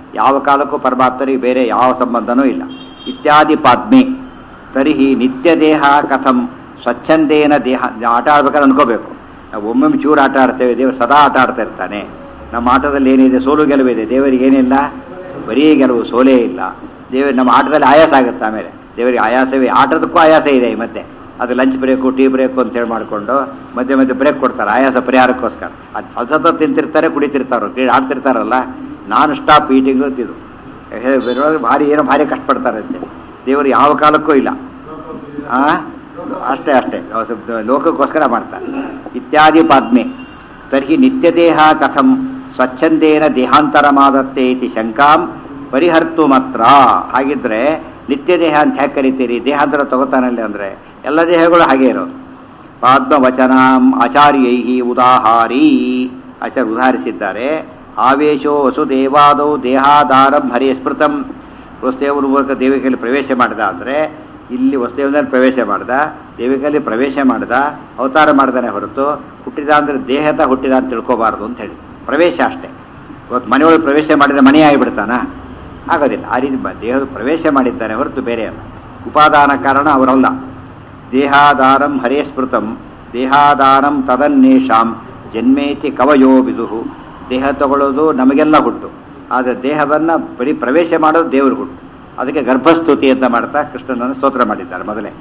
ಯಾವ ಕಾಲಕ್ಕೂ ಪರಮಾತ್ಮರಿಗೆ ಬೇರೆ ಯಾವ ಸಂಬಂಧನೂ ಇಲ್ಲ ಇತ್ಯಾದಿ ಪಾದ್ಮೆ ತರ್ಹಿ ನಿತ್ಯ ದೇಹ ಕಥಂ ಸ್ವಚ್ಛಂದೇನ ದೇಹ ಆಟ ಆಡ್ಬೇಕಾದ್ರೆ ಅನ್ಕೋಬೇಕು ನಾವು ಒಮ್ಮೊಮ್ಮೆ ಚೂರು ಆಟ ಆಡ್ತೇವೆ ದೇವರು ಸದಾ ಆಟ ಆಡ್ತಾ ಇರ್ತಾನೆ ನಮ್ಮ ಆಟದಲ್ಲಿ ಏನಿದೆ ಸೋಲು ಗೆಲುವಿದೆ ದೇವರಿಗೆ ಏನಿಲ್ಲ ಬರೀ ಗೆಲುವು ಸೋಲೇ ಇಲ್ಲ ದೇವರು ನಮ್ಮ ಆಟದಲ್ಲಿ ಆಯಾಸ ಆಗುತ್ತೆ ಆಮೇಲೆ ದೇವರಿಗೆ ಆಯಾಸವೇ ಆಟದಕ್ಕೂ ಆಯಾಸ ಇದೆ ಮತ್ತೆ ಅದು ಲಂಚ್ ಬ್ರೇಕು ಟೀ ಬ್ರೇಕು ಅಂತ ಹೇಳಿ ಮಾಡಿಕೊಂಡು ಮಧ್ಯೆ ಮಧ್ಯೆ ಬ್ರೇಕ್ ಕೊಡ್ತಾರೆ ಆಯಾಸ ಪರಿಹಾರಕ್ಕೋಸ್ಕರ ಅದು ಸತತ ತಿಂತಿರ್ತಾರೆ ಕುಡಿತಿರ್ತಾರೋ ಕ್ರೀಡೆ ಆಡ್ತಿರ್ತಾರಲ್ಲ ನಾನ್ ಸ್ಟಾಪ್ ಈಟಿಂಗ್ ಅಂತಿದ್ರು ಬೇರೆಯವ್ರು ಭಾರಿ ಏನೋ ಭಾರಿ ಕಷ್ಟಪಡ್ತಾರೆ ಅಂತೇಳಿ ದೇವರು ಯಾವ ಕಾಲಕ್ಕೂ ಇಲ್ಲ ಆ ಅಷ್ಟೇ ಅಷ್ಟೇ ಅವ್ರು ಸ್ವಲ್ಪ ಲೋಕಕ್ಕೋಸ್ಕರ ಮಾಡ್ತಾರೆ ಇತ್ಯಾದಿ ಪಾದ್ಮೆ ತರ್ಹಿ ನಿತ್ಯದೇಹ ಕಥಂ ಸ್ವಚ್ಛಂದೇನ ದೇಹಾಂತರಮಾದತ್ತೆ ಇತಿ ಶಂಕಾಂ ಪರಿಹರ್ತು ಮಾತ್ರ ಹಾಗಿದ್ರೆ ನಿತ್ಯ ದೇಹ ಅಂತ ಹೇಗೆ ಕರಿತೀರಿ ದೇಹಾಂತರ ತಗೋತಾನಲ್ಲಿ ಅಂದ್ರೆ ಎಲ್ಲ ದೇಹಗಳು ಹಾಗೆ ಇರೋದು ಪಾದ್ಮವಚನಾಂ ಆಚಾರ್ಯೈ ಉದಾಹಾರಿ ಆಚಾರ್ಯ ಉದಾಹರಿಸಿದ್ದಾರೆ ಆವೇಶೋ ವಸುದೇವಾದೌ ದೇಹಾಧಾರಂ ಹರಿ ಸ್ಮೃತಂ ವಸುದೇವರ ಮೂಲಕ ದೇವಿಕೆಯಲ್ಲಿ ಪ್ರವೇಶ ಮಾಡಿದ ಅಂದರೆ ಇಲ್ಲಿ ವಸುದೇವನಲ್ಲಿ ಪ್ರವೇಶ ಮಾಡ್ದ ದೇವಿಕೆಯಲ್ಲಿ ಪ್ರವೇಶ ಮಾಡ್ದ ಅವತಾರ ಮಾಡ್ದಾನೆ ಹೊರತು ಹುಟ್ಟಿದ ಅಂದರೆ ದೇಹದ ಹುಟ್ಟಿದ ಅಂತ ತಿಳ್ಕೋಬಾರ್ದು ಅಂತ ಹೇಳಿ ಪ್ರವೇಶ ಅಷ್ಟೇ ಇವತ್ತು ಮನೆಯೊಳಗೆ ಪ್ರವೇಶ ಮಾಡಿದರೆ ಮನೆ ಆಗಿಬಿಡ್ತಾನ ಆಗೋದಿಲ್ಲ ಆ ರೀತಿ ಬ- ದೇಹದ ಪ್ರವೇಶ ಮಾಡಿದ್ದಾನೆ ಹೊರತು ಬೇರೆ ಅಲ್ಲ ಉಪಾದಾನ ಕಾರಣ ಅವರಲ್ಲ ದೇಹಾಧಾರಂ ಹರೇ ಸ್ಮೃತಂ ದೇಹಾಧಾರಂ ತದನ್ನೇಷಾಂ ಜನ್ಮೇತಿ ಕವಯೋ ವಿದುಹು ದೇಹ ತಗೊಳ್ಳೋದು ನಮಗೆಲ್ಲ ಹುಟ್ಟು ಆದರೆ ದೇಹವನ್ನು ಬರೀ ಪ್ರವೇಶ ಮಾಡೋದು ದೇವ್ರ ಹುಟ್ಟು ಅದಕ್ಕೆ ಗರ್ಭಸ್ತುತಿ ಅಂತ ಮಾಡ್ತಾ ಕೃಷ್ಣನನ್ನು ಸ್ತೋತ್ರ ಮಾಡಿದ್ದಾರೆ ಮೊದಲೇ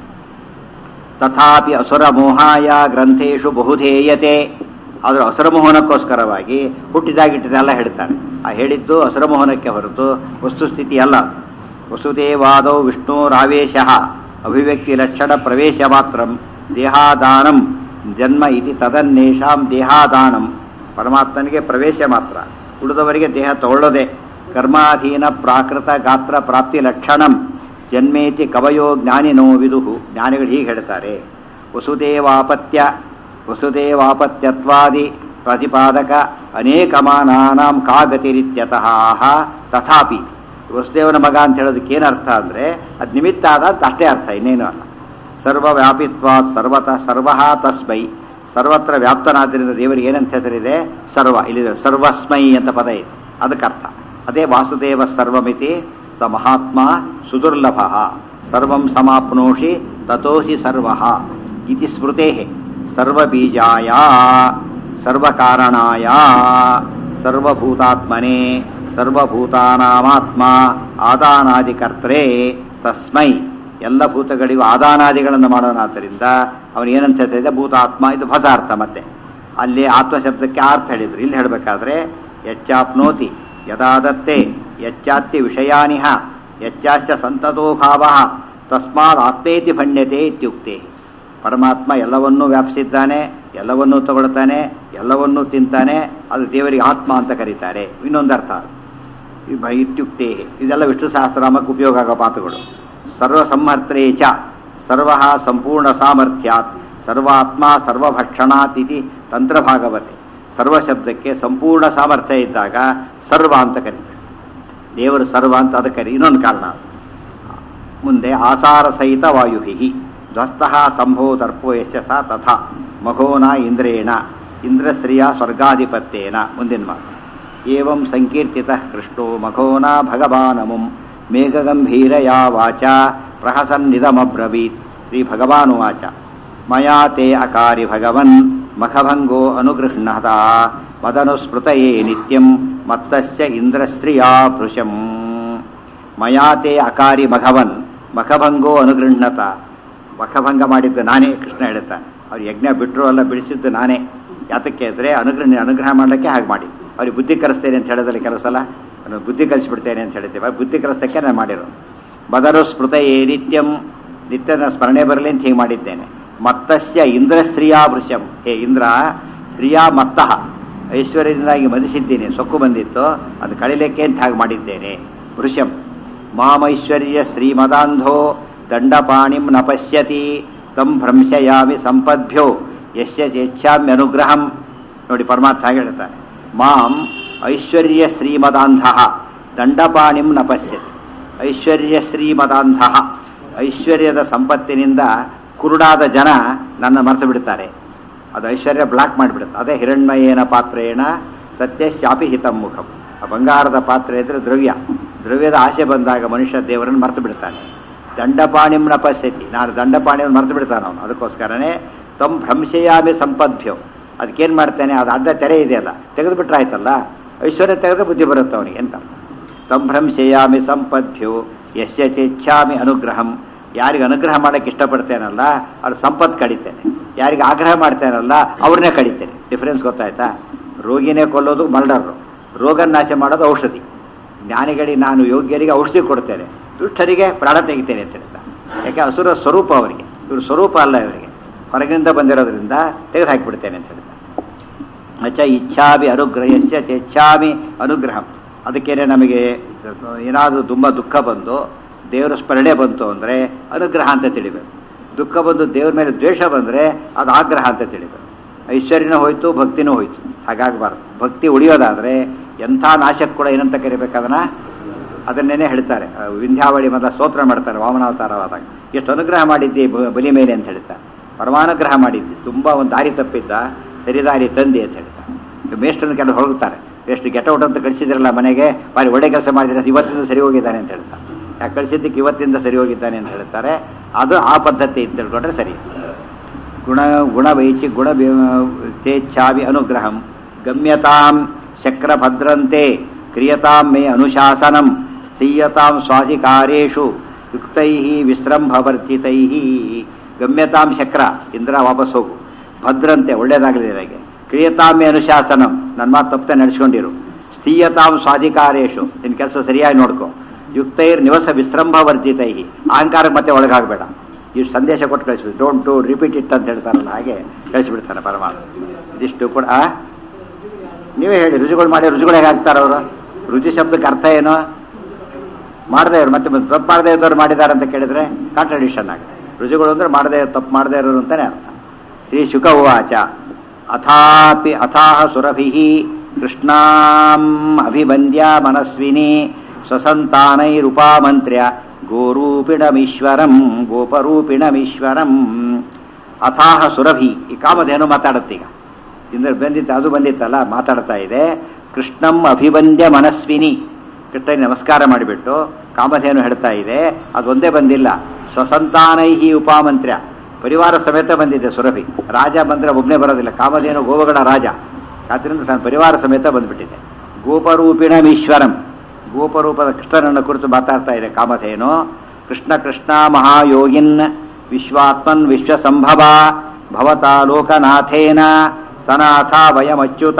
ತಥಾಪಿ ಅಸುರ ಮೋಹಾಯ ಗ್ರಂಥೇಶು ಬಹುಧೇಯತೆ ಆದರೂ ಅಸುರ ಮೋಹನಕ್ಕೋಸ್ಕರವಾಗಿ ಹುಟ್ಟಿದಾಗಿಟ್ಟಿದೆಲ್ಲ ಹೇಳ್ತಾರೆ ಆ ಹೇಳಿದ್ದು ಅಸುರ ಮೋಹನಕ್ಕೆ ಹೊರತು ವಸ್ತುಸ್ಥಿತಿ ಅಲ್ಲ ವಸುದೇವಾದೌ ವಿಷ್ಣುರಾವೇಶ ಅಭಿವ್ಯಕ್ತಿ ಲಕ್ಷಣ ಪ್ರವೇಶ ಮಾತ್ರ ದೇಹಾದಾನಂ ಜನ್ಮ ಇತಿ ತದನ್ನೇಷಾಂ ದೇಹಾದಾನಂ ಪರಮಾತ್ಮನಿಗೆ ಪ್ರವೇಶ ಮಾತ್ರ ಉಳಿದವರಿಗೆ ದೇಹ ತಗೊಳ್ಳೋದೆ ಕರ್ಮಾಧೀನ ಪ್ರಾಕೃತ ಗಾತ್ರ ಪ್ರಾಪ್ತಿ ಲಕ್ಷಣಂ ಜನ್ಮೇತಿ ಕವಯೋ ಜ್ಞಾನಿನೋ ವಿದುಹು ಜ್ಞಾನಿಗಳು ಹೀಗೆ ಹೇಳ್ತಾರೆ ವಸುದೇವಾಪತ್ಯ ವಸುದೇವಾಪತ್ಯತ್ವಾದಿ ಪ್ರತಿಪಾದಕ ಅನೇಕಮಾನಾನಾಂ ಕಾ ಗತಿರಿತ್ಯತಃ ತಥಾಪಿ ವಸುದೇವನ ಮಗ ಅಂತ ಹೇಳೋದಕ್ಕೆ ಏನು ಅರ್ಥ ಅಂದರೆ ಅದು ನಿಮಿತ್ತ ಆದ ಅಂತ ಅಷ್ಟೇ ಅರ್ಥ ಇನ್ನೇನು ಅಲ್ಲ ಸರ್ವವ್ಯಾಪಿತ್ವ ಸರ್ವತಃ ಸರ್ವ ತಸ್ಮೈ ಸರ್ವತ್ರ ವ್ಯಾಪ್ತನಾದ್ದರಿಂದ ದೇವರಿಗೆ ಏನಂತ ಹೆಸರಿದೆ ಸರ್ವ ಇಲ್ಲಿದೆ ಸರ್ವಸ್ಮೈ ಅಂತ ಪದ ಇದೆ ಅದಕ್ಕೆ ಅರ್ಥ ಅದೇ ವಾಸುದೇವ ಸರ್ವಮಿತಿ ಸ ಮಹಾತ್ಮ ಸುದುರ್ಲಭ ಸರ್ವಂ ಸಮಾಪ್ನೋಷಿ ತಥೋಸಿ ಸರ್ವ ಇತಿ ಸ್ಮೃತೆ ಸರ್ವಬೀಜಾಯ ಸರ್ವಕಾರಣಾಯ ಸರ್ವಭೂತಾತ್ಮನೆ ಸರ್ವಭೂತಾನಾಮಾತ್ಮ ಆದಾನಾದಿಕರ್ತರೆ ತಸ್ಮೈ ಎಲ್ಲ ಭೂತಗಳಿಗೂ ಆದಾನಾದಿಗಳನ್ನು ಮಾಡೋನಾದ್ದರಿಂದ ಅವನು ಏನಂತ ಹೇಳ್ತಿದ್ದೆ ಭೂತಾತ್ಮ ಇದು ಹೊಸ ಅರ್ಥ ಮತ್ತೆ ಅಲ್ಲಿ ಆತ್ಮ ಶಬ್ದಕ್ಕೆ ಅರ್ಥ ಹೇಳಿದ್ರು ಇಲ್ಲಿ ಹೇಳಬೇಕಾದ್ರೆ ಯಚ್ಚಾಪ್ನೋತಿ ಯದಾದತ್ತೆ ಯಚ್ಚಾತ್ಯ ವಿಷಯಾನಿಹ ಯಚ್ಚಾಸ್ಯ ಸಂತತೋ ಭಾವ ತಸ್ಮಾತ್ ಆತ್ಮೇತಿ ಭಣ್ಯತೆ ಇತ್ಯುಕ್ತೆ ಪರಮಾತ್ಮ ಎಲ್ಲವನ್ನೂ ವ್ಯಾಪಿಸಿದ್ದಾನೆ ಎಲ್ಲವನ್ನೂ ತಗೊಳ್ತಾನೆ ಎಲ್ಲವನ್ನೂ ತಿಂತಾನೆ ಅದು ದೇವರಿಗೆ ಆತ್ಮ ಅಂತ ಕರೀತಾರೆ ಇನ್ನೊಂದು ಅರ್ಥ ಈ ಭ- ಇತ್ಯುಕ್ತೆ ಇದೆಲ್ಲ ವಿಷ್ಣು ಸಹಸ್ರನಾಮಕ್ಕೆ ಉಪಯೋಗ ಆಗೋ ಮಾತುಗಳು ಸರ್ವಸಂಹರ್ತ್ರೇ ಚ ಸರ್ವ ಸಂಪೂರ್ಣ ಸಾಮರ್ಥ್ಯಾತ್ ಸರ್ವಾತ್ಮ ಸರ್ವಭಕ್ಷಣಾತ್ ಇತಿ ತಂತ್ರಭಾಗವತೆ ಸರ್ವ ಶಬ್ದಕ್ಕೆ ಸಂಪೂರ್ಣ ಸಾಮರ್ಥ್ಯ ಇದ್ದಾಗ ಸರ್ವ ಅಂತ ಕರೀತಾರೆ ದೇವರು ಸರ್ವ ಅಂತ ಅದಕ್ಕೆ ಕರಿ ಇನ್ನೊಂದು ಕಾರಣ ಅದು. ಮುಂದೆ ಆಸಾರ ಸಹಿತ ವಾಯುಹಿ ಧ್ವಸ್ತಃ ಸಂಭೋ ದರ್ಪೋ ಯಶಸ ತಥಾ ಮಘೋನ ಇಂದ್ರೇಣ ಇಂದ್ರಸ್ತ್ರೀಯ ಸ್ವರ್ಗಾಧಿಪತ್ಯೇನ ಮುಂದಿನ ಮಾತು ಏವಂ ಸಂಕೀರ್ತಿತ ಕೃಷ್ಣೋ ಮಘೋನ ಭಗವಾನಮುಂ ಮೇಘಗಂಭೀರಯಾ ವಾಚ ಪ್ರಹಸನ್ನಿದಮಬ್ರವೀತ್ ಶ್ರೀ ಭಗವಾನುವಾಚ ಮಯಾ ತೇ ಅಕಾರಿ ಭಗವನ್ ಮಖಭಂಗೋ ಅನುಗೃಹ್ಣತ ಮದನುಸ್ಮೃತಯೇ ನಿತ್ಯಂ ಮತ್ತಸ್ಯ ಇಂದ್ರಸ್ತ್ರೀಯಾ ಭೃಶಂ ಮಯಾ ತೇ ಅಕಾರಿ ಮಘವನ್ ಮಖಭಂಗೋ ಅನುಗೃಹ್ಣತ ಮಖಭಂಗ ಮಾಡಿದ್ದು ನಾನೇ ಕೃಷ್ಣ ಹೇಳುತ್ತಾನೆ ಅವ್ರು ಯಜ್ಞ ಬಿಟ್ಟರು ಅಲ್ಲ ಬಿಡಿಸಿದ್ದು ನಾನೇ ಯಾತಕ್ಕೆ ಅಂದರೆ ಅನುಗ್ರಹ ಅನುಗ್ರಹ ಮಾಡಲಿಕ್ಕೆ ಹಾಗೆ ಮಾಡಿ ಅವ್ರಿಗೆ ಬುದ್ಧಿ ಕಲಿಸ್ತೇನೆ ಅಂತ ಹೇಳೋದಲ್ಲಿ ಕೆಲವು ಸಲ ನಾನು ಬುದ್ಧಿ ಕಲಿಸ್ಬಿಡ್ತೇನೆ ಅಂತ ಹೇಳಿದ್ದೇವೆ ಬುದ್ಧಿ ಕಲಿಸ್ತಕ್ಕೆ ನಾನು ಮಾಡಿರೋದು ಬದರು ಸ್ಮೃತ ಏ ನಿತ್ಯಂ ನಿತ್ಯದ ಸ್ಮರಣೆ ಬರಲಿ ಅಂತ ಹೀಗೆ ಮಾಡಿದ್ದೇನೆ ಮತ್ತಸ್ಯ ಇಂದ್ರ ಸ್ತ್ರೀಯಾ ವೃಷಂ ಹೇ ಇಂದ್ರ ಸ್ತ್ರೀಯಾ ಮತ್ತಃ ಐಶ್ವರ್ಯದಿಂದಾಗಿ ಮದಿಸಿದ್ದೀನಿ ಸೊಕ್ಕು ಬಂದಿತ್ತು ಅದು ಕಳಿಲಿಕ್ಕೆ ಅಂತ ಹಾಗೆ ಮಾಡಿದ್ದೇನೆ ವೃಷಂ ಮಾಮೈಶ್ವರ್ಯ ಶ್ರೀಮದಾಂಧೋ ದಂಡಪಾಣಿಂ ನ ಪಶ್ಯತಿ ತಂ ಭ್ರಂಶಯಾಮಿ ಸಂಪದ್ಭ್ಯೋ ಯಶ್ಯ ಚೇಚ್ಛಾಮ್ಯನುಗ್ರಹಂ ನೋಡಿ ಪರಮಾತ್ಮ ಹಾಗೆ ಹೇಳ್ತಾನೆ ಮಾಂ ಐಶ್ವರ್ಯ ಶ್ರೀಮದಾಂಧ ದಂಡಪಾಣಿಂ ನ ಪಶ್ಯತಿ ಐಶ್ವರ್ಯ ಶ್ರೀಮದಾಂಧ ಐಶ್ವರ್ಯದ ಸಂಪತ್ತಿನಿಂದ ಕುರುಡಾದ ಜನ ನನ್ನ ಮರೆತು ಬಿಡ್ತಾರೆ ಅದು ಐಶ್ವರ್ಯ ಬ್ಲಾಕ್ ಮಾಡಿಬಿಡುತ್ತೆ ಅದೇ ಹಿರಣ್ಮಯೇನ ಪಾತ್ರೇಣ ಸತ್ಯ ಶಾಪಿ ಹಿತಂ ಮುಖಂ ಆ ಬಂಗಾರದ ಪಾತ್ರೆ ಇದ್ರೆ ದ್ರವ್ಯ ದ್ರವ್ಯದ ಆಸೆ ಬಂದಾಗ ಮನುಷ್ಯ ದೇವರನ್ನು ಮರ್ತು ಬಿಡ್ತಾನೆ ದಂಡಪಾಣಿಂನ ಪಶ್ಯತಿ ನಾನು ದಂಡಪಾಣಿಯನ್ನು ಮರ್ತು ಬಿಡ್ತಾನೆ ಅವನು ಅದಕ್ಕೋಸ್ಕರನೇ ತಮ್ ಭ್ರಂಶೆಯಾಮಿ ಸಂಪದ್ಭ್ಯೋ ಅದಕ್ಕೇನು ಮಾಡ್ತಾನೆ ಅದು ಅರ್ಧ ತೆರೆ ಇದೆಯಲ್ಲ ತೆಗೆದು ಬಿಟ್ರೆ ಆಯ್ತಲ್ಲ ಐಶ್ವರ್ಯ ತೆಗೆದ್ರೆ ಬುದ್ಧಿ ಬರುತ್ತೆ ಅವನಿಗೆ ಅಂತ ಸಂಭ್ರಂಶೆಯಾಮಿ ಸಂಪದ್ಭ್ಯೋ ಯಶ್ಯ ಚೇಚ್ಛಾಮಿ ಅನುಗ್ರಹಂ ಯಾರಿಗೆ ಅನುಗ್ರಹ ಮಾಡಕ್ಕೆ ಇಷ್ಟಪಡ್ತೇನಲ್ಲ ಅವ್ರ ಸಂಪತ್ತು ಕಡಿತೇನೆ ಯಾರಿಗೆ ಆಗ್ರಹ ಮಾಡ್ತೇನಲ್ಲ ಅವ್ರನ್ನೇ ಕಡಿತೇನೆ ಡಿಫರೆನ್ಸ್ ಗೊತ್ತಾಯ್ತಾ ರೋಗಿನೇ ಕೊಲ್ಲೋದು ಮರ್ಡರ್ರು ರೋಗ ನಾಶ ಮಾಡೋದು ಔಷಧಿ ಜ್ಞಾನಿಗಳಿಗೆ ನಾನು ಯೋಗ್ಯರಿಗೆ ಔಷಧಿ ಕೊಡ್ತೇನೆ ದುಷ್ಟರಿಗೆ ಪ್ರಾಣ ತೆಗಿತೇನೆ ಅಂತ ಹೇಳ್ತಾ ಯಾಕೆ ಹಸುರ ಸ್ವರೂಪ ಅವರಿಗೆ ಇವರು ಸ್ವರೂಪ ಅಲ್ಲ ಇವರಿಗೆ ಹೊರಗಿನಿಂದ ಬಂದಿರೋದ್ರಿಂದ ತೆಗೆದು ಹಾಕಿಬಿಡ್ತೇನೆ ಅಂತ ಹೇಳ್ತಾ ಅಚ್ಚ ಇಚ್ಛಾಮಿ ಅನುಗ್ರಹಸ್ಯ ಚೇಚ್ಛಾಮಿ ಅನುಗ್ರಹಂ ಅದಕ್ಕೇನೆ ನಮಗೆ ಏನಾದರೂ ತುಂಬ ದುಃಖ ಬಂದು ದೇವರ ಸ್ಮರಣೆ ಬಂತು ಅಂದರೆ ಅನುಗ್ರಹ ಅಂತ ತಿಳಿಬೇಕು ದುಃಖ ಬಂದು ದೇವ್ರ ಮೇಲೆ ದ್ವೇಷ ಬಂದರೆ ಅದು ಆಗ್ರಹ ಅಂತ ತಿಳಿಬೇಕು ಐಶ್ವರ್ಯನೂ ಹೋಯ್ತು ಭಕ್ತಿನೂ ಹೋಯ್ತು ಹಾಗಾಗಬಾರ್ದು ಭಕ್ತಿ ಉಳಿಯೋದಾದರೆ ಎಂಥ ನಾಶಕ್ಕೆ ಕೂಡ ಏನಂತ ಕರಿಬೇಕದನ್ನ ಅದನ್ನೇನೆ ಹೇಳ್ತಾರೆ ಆ, ವಿಂಧ್ಯಾವಳಿ ಮೊದಲ ಸ್ತೋತ್ರ ಮಾಡ್ತಾರೆ ವಾಮನಾವತಾರವಾದಾಗ ಎಷ್ಟು ಅನುಗ್ರಹ ಮಾಡಿದ್ದಿ ಬ- ಬಲಿ ಮೇಲೆ ಅಂತ ಹೇಳ್ತಾರೆ ಪರಮಾನುಗ್ರಹ ಮಾಡಿದ್ದಿ ತುಂಬ ಒಂದು ದಾರಿ ತಪ್ಪಿದ್ದ ಸರಿದಾರಿ ತಂದೆ ಅಂತ ಹೇಳ್ತಾರೆ ಮೇಷ್ಟನ್ನು ಕೆಲವು ಹೊರಗುತ್ತಾರೆ ಎಷ್ಟು ಗೆಟ್ ಔಟ್ ಅಂತ ಕಳಿಸಿದ್ರಲ್ಲ ಮನೆಗೆ ಬಾರಿ ಒಳ್ಳೆ ಕೆಲಸ ಮಾಡಿದ್ರೆ ಇವತ್ತಿಂದ ಸರಿ ಹೋಗಿದ್ದಾನೆ ಅಂತ ಹೇಳ್ತಾರೆ ಯಾಕೆ ಕಳಿಸಿದ್ದಕ್ಕೆ ಇವತ್ತಿಂದ ಸರಿ ಹೋಗಿದ್ದಾನೆ ಅಂತ ಹೇಳ್ತಾರೆ ಅದು ಆ ಪದ್ಧತಿ ಅಂತ ತಿಳ್ಕೊಂಡ್ರೆ ಸರಿ ಗುಣ ಗುಣವೈಚಿ ಗುಣ ತೇಚ್ಛಾವಿ ಅನುಗ್ರಹಂ ಗಮ್ಯತಾಂ ಶಕ್ರಭದ್ರಂತೆ ಕ್ರಿಯತಾಂ ಮೇ ಅನುಶಾಸನಂ ಸ್ಥೀಯತಾಂ ಸ್ವಾಧಿಕಾರೇಷು ಯುಕ್ತೈ ವಿಶ್ರಂಭವರ್ಜಿತೈ ಗಮ್ಯತಾಂ ಶಕ್ರ ಇಂದ್ರ ವಾಪಸ್ ಹೋಗು ಭದ್ರಂತೆ ಒಳ್ಳೇದಾಗಲಿ ನನಗೆ ಕ್ರಿಯತಾಂ ಮೇ ಅನುಶಾಸನಂ ನನ್ನ ಮಾತು ತಪ್ಪದೆ ನಡೆಸ್ಕೊಂಡಿರು ಸ್ಥೀಯತಾಂ ಸ್ವಾಧಿಕಾರೇಷು ನಿನ್ನ ಕೆಲಸ ಸರಿಯಾಗಿ ನೋಡ್ಕೊ ಯುಕ್ತೈರ್ ನಿವಸ ವಿಶ್ರಂಭವರ್ಜಿತೈ ಅಹಂಕಾರಕ್ಕೆ ಮತ್ತೆ ಒಳಗಾಗಬೇಡ ಇಷ್ಟು ಸಂದೇಶ ಕೊಟ್ಟು ಕಳಿಸ್ಬಿಟ್ಟು ಡೋಂಟ್ ಟು ರಿಪೀಟ್ ಇಟ್ ಅಂತ ಹೇಳ್ತಾರಲ್ಲ ಹಾಗೆ ಕಳಿಸ್ಬಿಡ್ತಾನೆ ಪರಮಾತ್ಮ ಇದಿಷ್ಟು ಕೂಡ ಆ? ನೀವೇ ಹೇಳಿ ರುಜುಗಳು ಮಾಡಿ ರುಜುಗಳು ಹೇಗೆ ಹಾಕ್ತಾರೆ ಅವರು ರುಜು ಶಬ್ದಕ್ಕೆ ಅರ್ಥ ಏನು ಮಾಡದೇ ಇರೋರು ಮತ್ತೆ ತಪ್ಪು ಮಾಡದೇ ಇದ್ದವ್ರು ಮಾಡಿದ್ದಾರೆ ಅಂತ ಕೇಳಿದ್ರೆ ಕಾಂಟ್ರಡಿಕ್ಷನ್ ಆಗುತ್ತೆ ರುಜುಗಳು ಅಂದ್ರೆ ಮಾಡದೇ ತಪ್ಪು ಮಾಡದೇ ಇರೋರು ಅಂತಾನೆ ಅರ್ಥ ಶ್ರೀ ಶುಕ ಉವಾಚ ಅಥಾಪಿ ಅಥಾಹ ಸುರಭಿ ಕೃಷ್ಣಾಂ ಅಭಿವಂದ್ಯ ಮನಸ್ವಿನಿ ಸ್ವಸಂತಾನೈರುಪಾಮಂತ್ರ್ಯ ಗೋರೂಪಿಣಮೀಶ್ವರಂ ಗೋಪರೂಪಿಣಮೀಶ್ವರಂ ಅಥಾಹ ಸುರಭಿ ಈ ಕಾಮಧೇನು ಮಾತಾಡುತ್ತೀಗ ಇಂದ್ರ ಬಂದಿತ್ತು ಅದು ಬಂದಿತ್ತಲ್ಲ ಮಾತಾಡ್ತಾ ಇದೆ ಕೃಷ್ಣಂ ಅಭಿವಂದ್ಯ ಮನಸ್ವಿನಿ ಕೃಷ್ಣನಿಗೆ ನಮಸ್ಕಾರ ಮಾಡಿಬಿಟ್ಟು ಕಾಮಧೇನು ಹೇಳ್ತಾ ಇದೆ ಅದು ಒಂದೇ ಬಂದಿಲ್ಲ ಸ್ವಸಂತಾನೈಹಿ ಉಪಾಮಂತ್ರ್ಯ ಪರಿವಾರ ಸಮೇತ ಬಂದಿದೆ ಸುರಭಿ ರಾಜ ಬಂದ್ರೆ ಒಬ್ಬನೇ ಬರೋದಿಲ್ಲ ಕಾಮಧೇನು ಗೋವುಗಳ ರಾಜ ಆದ್ರಿಂದ ತನ್ನ ಪರಿವಾರ ಸಮೇತ ಬಂದ್ಬಿಟ್ಟಿದೆ ಗೋಪರೂಪಿಣಮೀಶ್ವರಂ ಗೋಪರೂಪದ ಕೃಷ್ಣನನ್ನು ಕುರಿತು ಮಾತಾಡ್ತಾ ಇದೆ ಕಾಮಧೇನು ಕೃಷ್ಣ ಕೃಷ್ಣ ಮಹಾಯೋಗಿನ್ ವಿಶ್ವಾತ್ಮನ್ ವಿಶ್ವಸಂಭವ ಭವತಾ ಲೋಕನಾಥೇನ ಸನಾಥ ವಯಮಚ್ಯುತ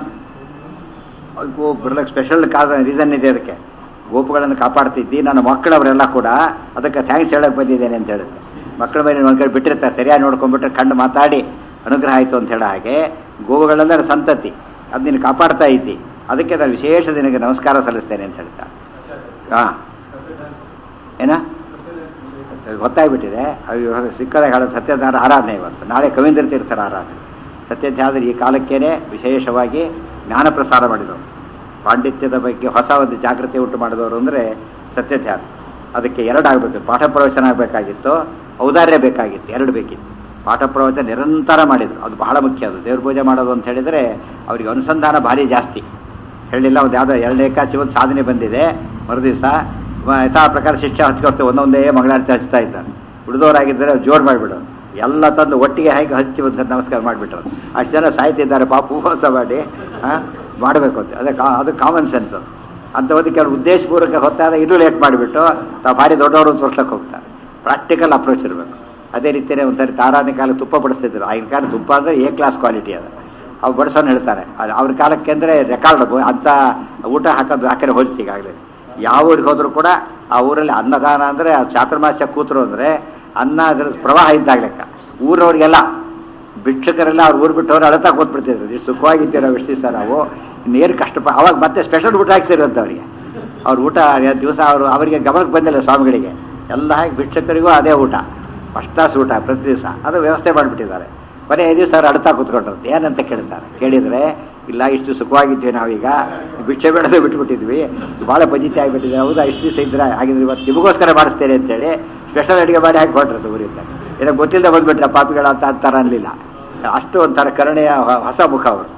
ಗೋ ಬರ್ಲಕ್ಕೆ ಸ್ಪೆಷಲ್ ಕಾಸ ರೀಸನ್ ಇದೆ ಅದಕ್ಕೆ ಗೋಪುಗಳನ್ನು ಕಾಪಾಡ್ತಿದ್ದಿ ನನ್ನ ಮಕ್ಕಳವರೆಲ್ಲ ಕೂಡ ಅದಕ್ಕೆ ಥ್ಯಾಂಕ್ಸ್ ಹೇಳಕ್ ಬಂದಿದ್ದೇನೆ ಅಂತ ಹೇಳುತ್ತೆ ಮಕ್ಕಳ ಮೇಲೆ ಒಂದು ಕಡೆ ಬಿಟ್ಟಿರ್ತಾರೆ ಸರಿಯಾಗಿ ನೋಡ್ಕೊಂಡ್ಬಿಟ್ರೆ ಕಂಡು ಮಾತಾಡಿ ಅನುಗ್ರಹ ಆಯಿತು ಅಂತ ಹೇಳೋ ಹಾಗೆ ಗೋವುಗಳೆಲ್ಲರ ಸಂತತಿ ಅದು ನೀನು ಕಾಪಾಡ್ತಾ ಇದ್ದಿ ಅದಕ್ಕೆ ನಾನು ವಿಶೇಷ ದಿನಕ್ಕೆ ನಮಸ್ಕಾರ ಸಲ್ಲಿಸ್ತೇನೆ ಅಂತ ಹೇಳ್ತಾ ಹಾಂ ಏನ ಗೊತ್ತಾಗ್ಬಿಟ್ಟಿದೆ ಅದು ಸಿಕ್ಕದಾಗ ಹೇಳೋದು ಸತ್ಯನಾರಾಯಣ ಆರಾಧನೆ ಇವತ್ತು ನಾಳೆ ಕವೀಂದ್ರ ತೀರ್ಥರ ಆರಾಧನೆ ಸತ್ಯಧ್ಯಾದರು ಈ ಕಾಲಕ್ಕೇನೆ ವಿಶೇಷವಾಗಿ ಜ್ಞಾನ ಪ್ರಸಾರ ಮಾಡಿದವರು ಪಾಂಡಿತ್ಯದ ಬಗ್ಗೆ ಹೊಸ ಒಂದು ಜಾಗೃತಿ ಉಂಟು ಮಾಡಿದವರು ಅಂದರೆ ಸತ್ಯಧ್ಯಾನ ಅದಕ್ಕೆ ಎರಡಾಗಬೇಕು ಪಾಠ ಪ್ರವಚನ ಆಗಬೇಕಾಗಿತ್ತು ಔದಾರ್ಯ ಬೇಕಾಗಿತ್ತು ಎರಡು ಬೇಕಿತ್ತು ಪಾಠ ಪ್ರವಚನ ನಿರಂತರ ಮಾಡಿದರು ಅದು ಬಹಳ ಮುಖ್ಯ ಅದು ದೇವ್ರ ಪೂಜೆ ಮಾಡೋದು ಅಂತ ಹೇಳಿದರೆ ಅವರಿಗೆ ಅನುಸಂಧಾನ ಭಾರಿ ಜಾಸ್ತಿ ಹೇಳಿಲ್ಲ ಒಂದು ಯಾವುದೋ ಎರಡು ಏಕಾಚಿ ಒಂದು ಸಾಧನೆ ಬಂದಿದೆ ಮರುದಿವಸ ಯಥಾ ಪ್ರಕಾರ ಶಿಕ್ಷೆ ಹಚ್ಕೊಳ್ತೇವೆ ಒಂದೊಂದೇ ಮಂಗಳಾರತಿ ಹಚ್ತಾ ಇದ್ದಾನೆ ಉಳಿದವರಾಗಿದ್ದರೆ ಜೋರು ಮಾಡಿಬಿಡೋರು ಎಲ್ಲ ತಂದು ಒಟ್ಟಿಗೆ ಹಾಕಿ ಹಚ್ಚಿ ಒಂದು ಸರಿ ನಮಸ್ಕಾರ ಮಾಡಿಬಿಟ್ರು ಅಷ್ಟು ಜನ ಸಾಯ್ತಿದ್ದಾರೆ ಪಾಪ ಉಪವಾಸ ಮಾಡಿ ಹಾಂ ಮಾಡಬೇಕು ಅಂತ ಅದಕ್ಕೆ ಅದು ಕಾಮನ್ ಸೆನ್ಸ್ ಅಂಥವತ್ತು ಕೆಲವು ಉದ್ದೇಶಪೂರ್ವಕ ಹೊತ್ತಾದ ಇನ್ನೂ ಲೇಟ್ ಮಾಡಿಬಿಟ್ಟು ತಾವು ಭಾರಿ ದೊಡ್ಡವರು ತೋರ್ಸಕ್ಕೆ ಹೋಗ್ತಾರೆ ಪ್ರಾಕ್ಟಿಕಲ್ ಅಪ್ರೋಚ್ ಇರಬೇಕು ಅದೇ ರೀತಿಯೇ ಒಂದ್ಸರಿ ತಾರಾನಿ ಕಾಲ ತುಪ್ಪ ಬಡಿಸ್ತಿದ್ರು ಆಗಿನ ಕಾಲ ತುಪ್ಪ ಅಂದರೆ ಎ ಕ್ಲಾಸ್ ಕ್ವಾಲಿಟಿ ಅದು ಅವ್ರು ಬಡಿಸೋನು ಹೇಳ್ತಾರೆ ಅದು ಅವ್ರ ಕಾಲಕ್ಕೆ ಅಂದರೆ ರೆಕಾರ್ಡ್ ಅಂಥ ಊಟ ಹಾಕೋದು ಹಾಕಿದ್ರೆ ಹೋಯ್ತು ಈಗಾಗಲೇ ಯಾವ ಊರಿಗೆ ಹೋದರೂ ಕೂಡ ಆ ಊರಲ್ಲಿ ಅನ್ನದಾನ ಅಂದರೆ ಚಾತುರ್ಮಾಸ್ಯ ಕೂತರು ಅಂದರೆ ಅನ್ನ ಅದರ ಪ್ರವಾಹ ಇದ್ದಾಗ ಲೆಕ್ಕ ಊರವ್ರಿಗೆಲ್ಲ ಭಿಕ್ಷುಕರೆಲ್ಲ ಅವ್ರು ಊರು ಬಿಟ್ಟವ್ರು ಅಳತಾ ಕೂತ್ಬಿಡ್ತಿದ್ರು ಇಷ್ಟು ಸುಖವಾಗಿದ್ದೀರ ಎಷ್ಟು ದಿವಸ ನಾವು ನೇರು ಕಷ್ಟ ಅವಾಗ ಮತ್ತೆ ಸ್ಪೆಷಲ್ ಊಟ ಹಾಕ್ಸಿರುವಂತ ಅವರಿಗೆ ಅವ್ರ ಊಟ ದಿವಸ ಅವರು ಅವರಿಗೆ ಗಮನಕ್ಕೆ ಬಂದಿಲ್ಲ ಸ್ವಾಮಿಗಳಿಗೆ ಎಲ್ಲ ಹಾಕಿ ಭಿಕ್ಷಕರಿಗೂ ಅದೇ ಊಟ ಫಸ್ಟ್ ಕ್ಲಾಸ್ ಊಟ ಪ್ರತಿ ದಿವಸ ಅದು ವ್ಯವಸ್ಥೆ ಮಾಡಿಬಿಟ್ಟಿದ್ದಾರೆ ಬರೀ ಐದು ದಿವಸ ಅವ್ರು ಅಳ್ತಾ ಕೂತ್ಕೊಂಡ್ರು ಏನಂತ ಕೇಳ್ತಾರೆ ಕೇಳಿದರೆ ಇಲ್ಲ ಇಷ್ಟು ಸುಖವಾಗಿದ್ವಿ ನಾವೀಗ ಭಿಕ್ಷೆ ಬೇಡದೆ ಬಿಟ್ಬಿಟ್ಟಿದ್ವಿ ಭಾಳ ಪಜಿತಿ ಆಗಿಬಿಟ್ಟಿದೆ ಹೌದಾ ಇಷ್ಟು ದಿವಸ ಇದ್ರೆ ಆಗಿದ್ರೆ ಇವತ್ತು ನಿಮಗೋಸ್ಕರ ಮಾಡಿಸ್ತೇನೆ ಅಂತೇಳಿ ಸ್ಪೆಷಲ್ ಅಡುಗೆ ಮಾಡಿ ಹಾಕಿ ಹೊರಟ್ರದ್ದು ಊರಿಂದ ಏನೋ ಗೊತ್ತಿಲ್ಲದೆ ಬಂದ್ಬಿಟ್ರೆ ಪಾಪಿಗಳು ಅಂತ ಅಂತಾರ ಅನ್ನಲಿಲ್ಲ ಅಷ್ಟು ಒಂಥರ ಕರುಣೆಯ ಹೊ- ಹೊಸ ಮುಖ ಅವರು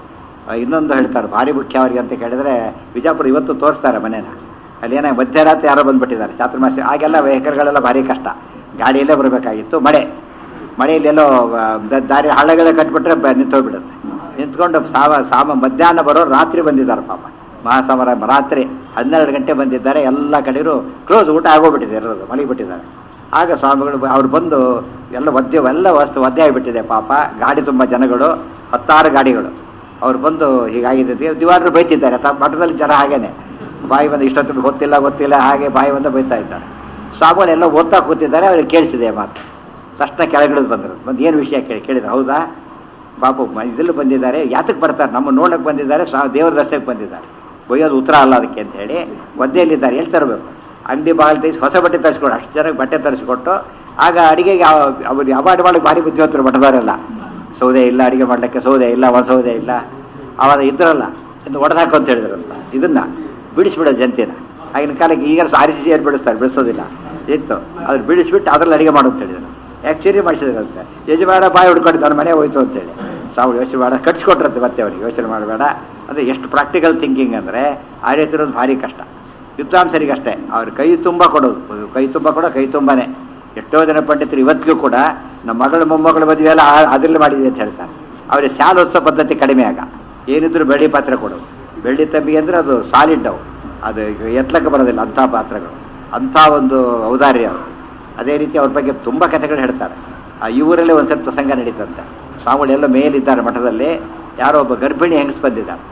ಆ, ಇನ್ನೊಂದು ಹೇಳ್ತಾರೆ ಭಾರಿ ಮುಖ್ಯ ಅವರಿಗೆ ಅಂತ ಕೇಳಿದ್ರೆ ವಿಜಯಪುರ ಇವತ್ತು ತೋರಿಸ್ತಾರೆ ಮನೇನ ಅಲ್ಲಿ ಏನೋ ಮಧ್ಯರಾತ್ರಿ ಯಾರೋ ಬಂದ್ಬಿಟ್ಟಿದ್ದಾರೆ ಚಾತುರ್ಮಾಸ ಆಗೆಲ್ಲ ವೆಹಿಕಲ್ಗಳೆಲ್ಲ ಭಾರಿ ಕಷ್ಟ ಗಾಡಿಯಲ್ಲೇ ಬರಬೇಕಾಗಿತ್ತು ಮಳೆ ಮಳೆಯಲ್ಲಿ ಎಲ್ಲೋ ಆ, ದ- ದಾರಿ ಹಳ್ಳಗಳೇ ಕಟ್ಬಿಟ್ರೆ ಬ- ನಿಂತೋಗ್ಬಿಡುತ್ತೆ ನಿಂತ್ಕೊಂಡು ಸಾವ ಸಾಮ ಮಧ್ಯಾಹ್ನ ಬರೋ ರಾತ್ರಿ ಬಂದಿದ್ದಾರೆ ಪಾಪ ಮಹಾಸಮರ ರಾತ್ರಿ ಹನ್ನೆರಡು ಗಂಟೆ ಬಂದಿದ್ದಾರೆ ಎಲ್ಲ ಕಡೆಯೂ ಕ್ಲೋಸ್ ಊಟ ಆಗೋಗ್ಬಿಟ್ಟಿದೆ ಎಲ್ಲರದು ಮಲಗಿಬಿಟ್ಟಿದ್ದಾರೆ ಆಗ ಸ್ವಾಮಿಗಳು ಬ- ಅವ್ರು ಬಂದು ಎಲ್ಲ ಒದ್ದೆ ಎಲ್ಲ ವಸ್ತು ಒದ್ದೆ ಆಗಿಬಿಟ್ಟಿದೆ ಪಾಪ ಗಾಡಿ ತುಂಬ ಜನಗಳು ಹತ್ತಾರು ಗಾಡಿಗಳು ಅವ್ರು ಬಂದು ಹೀಗಾಗಿದೆ ದಿ- ದಿವಾನರು ಬೈತಿದ್ದಾರೆ ತ ಮಠದಲ್ಲಿ ಜನ ಹಾಗೇನೆ ಬಾಯಿ ಬಂದು ಇಷ್ಟೊತ್ತು ಗೊತ್ತಿಲ್ಲ ಗೊತ್ತಿಲ್ಲ ಹಾಗೆ ಬಾಯಿ ಬಂದು ಬೈತಾ ಇದ್ದಾರೆ ಸ್ವಾಮಿಗಳು ಎಲ್ಲ ಓದ್ತಾ ಕೂತಿದ್ದಾರೆ ಅವ್ರಿಗೆ ಕೇಳಿಸಿದೆ ಮಾತು ತಕ್ಷಣ ಕೆಳಗಿಳಿದು ಬಂದರು ಬಂದು ಏನು ವಿಷಯ ಕೇಳಿ ಕೇಳಿದ್ರು ಹೌದಾ ಬಾಬು ಮ- ಇದ್ರಲ್ಲಿ ಬಂದಿದ್ದಾರೆ ಯಾತಕ್ಕೆ ಬರ್ತಾರೆ ನಮ್ಮ ನೋಡಕ್ಕೆ ಬಂದಿದ್ದಾರೆ ಸ್ವಾ ದೇವರ ದರ್ಶನಕ್ಕೆ ಬಂದಿದ್ದಾರೆ ಬೈಯೋದು ಉತ್ತರ ಅಲ್ಲ ಅದಕ್ಕೆ ಅಂತ ಹೇಳಿ ಒದ್ದೆಯಲ್ಲಿದ್ದಾರೆ ಎಲ್ಲಿ ತರಬೇಕು ಅಂಗಡಿ ಬಾಗಿಲು ತೆಗೆಸಿ ಹೊಸ ಬಟ್ಟೆ ತರಿಸ್ಕೊಡು ಅಷ್ಟು ಜನಕ್ಕೆ ಬಟ್ಟೆ ತರಿಸ್ಕೊಟ್ಟು ಆಗ ಅಡಿಗೆಗೆ ಅವ್ರು ಅವಾರ್ಡ್ ಮಾಡಕ್ಕೆ ಭಾರಿ ಬುದ್ಧಿವಂತರು ಮಠದವರೆಲ್ಲ ಸೌದೆ ಇಲ್ಲ ಅಡಿಗೆ ಮಾಡ್ಲಿಕ್ಕೆ ಸೌದೆ ಇಲ್ಲ ಒಂದು ಸೌದೆ ಇಲ್ಲ ಅವಾಗ ಇದ್ರಲ್ಲ ಎಂದು ಒಡೆದಾಕು ಅಂತ ಹೇಳಿದ್ರಂತ ಇದನ್ನ ಬಿಡಿಸ್ಬಿಡೋ ಜನತೆನ ಆಗಿನ ಕಾಲಕ್ಕೆ ಈಗ ಸಾರಿಸಿ ಸೇರಿ ಬಿಡಿಸ್ತಾರೆ ಬಿಡಿಸೋದಿಲ್ಲ ಇತ್ತು ಅದ್ರ ಬಿಡಿಸ್ಬಿಟ್ಟು ಅದ್ರಲ್ಲಿ ಅಡಿಗೆ ಮಾಡು ಅಂತ ಹೇಳಿದ್ರು ಆ್ಯಕ್ಚುಲಿ ಮಾಡಿಸಿದ್ರಂತೆ ಯಜಮಾನ ಬಾಯಿ ಹುಡ್ಕೊಂಡು ನನ್ನ ಮನೆ ಹೋಯ್ತು ಅಂತೇಳಿ ಸಾವು ಯೋಚನೆ ಮಾಡ ಕಟ್ಸ್ಕೊಟ್ರಂತೆ ಮತ್ತೆ ಅವರಿಗೆ ಯೋಚನೆ ಮಾಡಬೇಡ ಅಂದರೆ ಎಷ್ಟು ಪ್ರಾಕ್ಟಿಕಲ್ ಥಿಂಕಿಂಗ್ ಅಂದರೆ ಆ ರೀತಿ ಇರೋದು ಭಾರಿ ಕಷ್ಟ ವಿದ್ವಾಂಸರಿಗೆ ಅಷ್ಟೇ ಅವ್ರ ಕೈ ತುಂಬ ಕೊಡೋದು ಕೈ ತುಂಬ ಕೊಡೋ ಕೈ ತುಂಬಾನೇ ಎಷ್ಟೋ ಜನ ಪಂಡಿತರು ಇವತ್ತಿಗೂ ಕೂಡ ನಮ್ಮ ಮಗಳು ಮೊಮ್ಮಗಳು ಮದುವೆ ಎಲ್ಲ ಆ- ಅದ್ರಲ್ಲಿ ಮಾಡಿದೆ ಅಂತ ಹೇಳ್ತಾರೆ ಅವರಿಗೆ ಶಾಲೋತ್ಸವ ಪದ್ಧತಿ ಕಡಿಮೆ ಆಗ ಏನಿದ್ರು ಬೆಳ್ಳಿ ಪಾತ್ರೆ ಕೊಡೋದು ಬೆಳ್ಳಿ ತಂಬಿಗೆ ಅಂದರೆ ಅದು ಸಾಲಿಡ್ ಅವು ಅದು ಎತ್ತಲಕ್ಕೆ ಬರೋದಿಲ್ಲ ಅಂಥ ಪಾತ್ರೆಗಳು ಅಂಥ ಒಂದು ಔದಾರ್ಯ ಅವರು ಅದೇ ರೀತಿ ಅವ್ರ ಬಗ್ಗೆ ತುಂಬ ಕಥೆಗಳು ಹೇಳ್ತಾರೆ ಆ ಈ ಊರಲ್ಲೇ ಒಂದು ಸ್ವಲ್ಪ ಪ್ರಸಂಗ ನಡೀತಂತೆ ಸ್ವಾಮಿಗಳು ಎಲ್ಲ ಮೇಲಿದ್ದಾರೆ ಮಠದಲ್ಲಿ ಯಾರೋ ಒಬ್ಬ ಗರ್ಭಿಣಿ ಹೆಂಗಸ್ ಬಂದಿದ್ದಾರೆ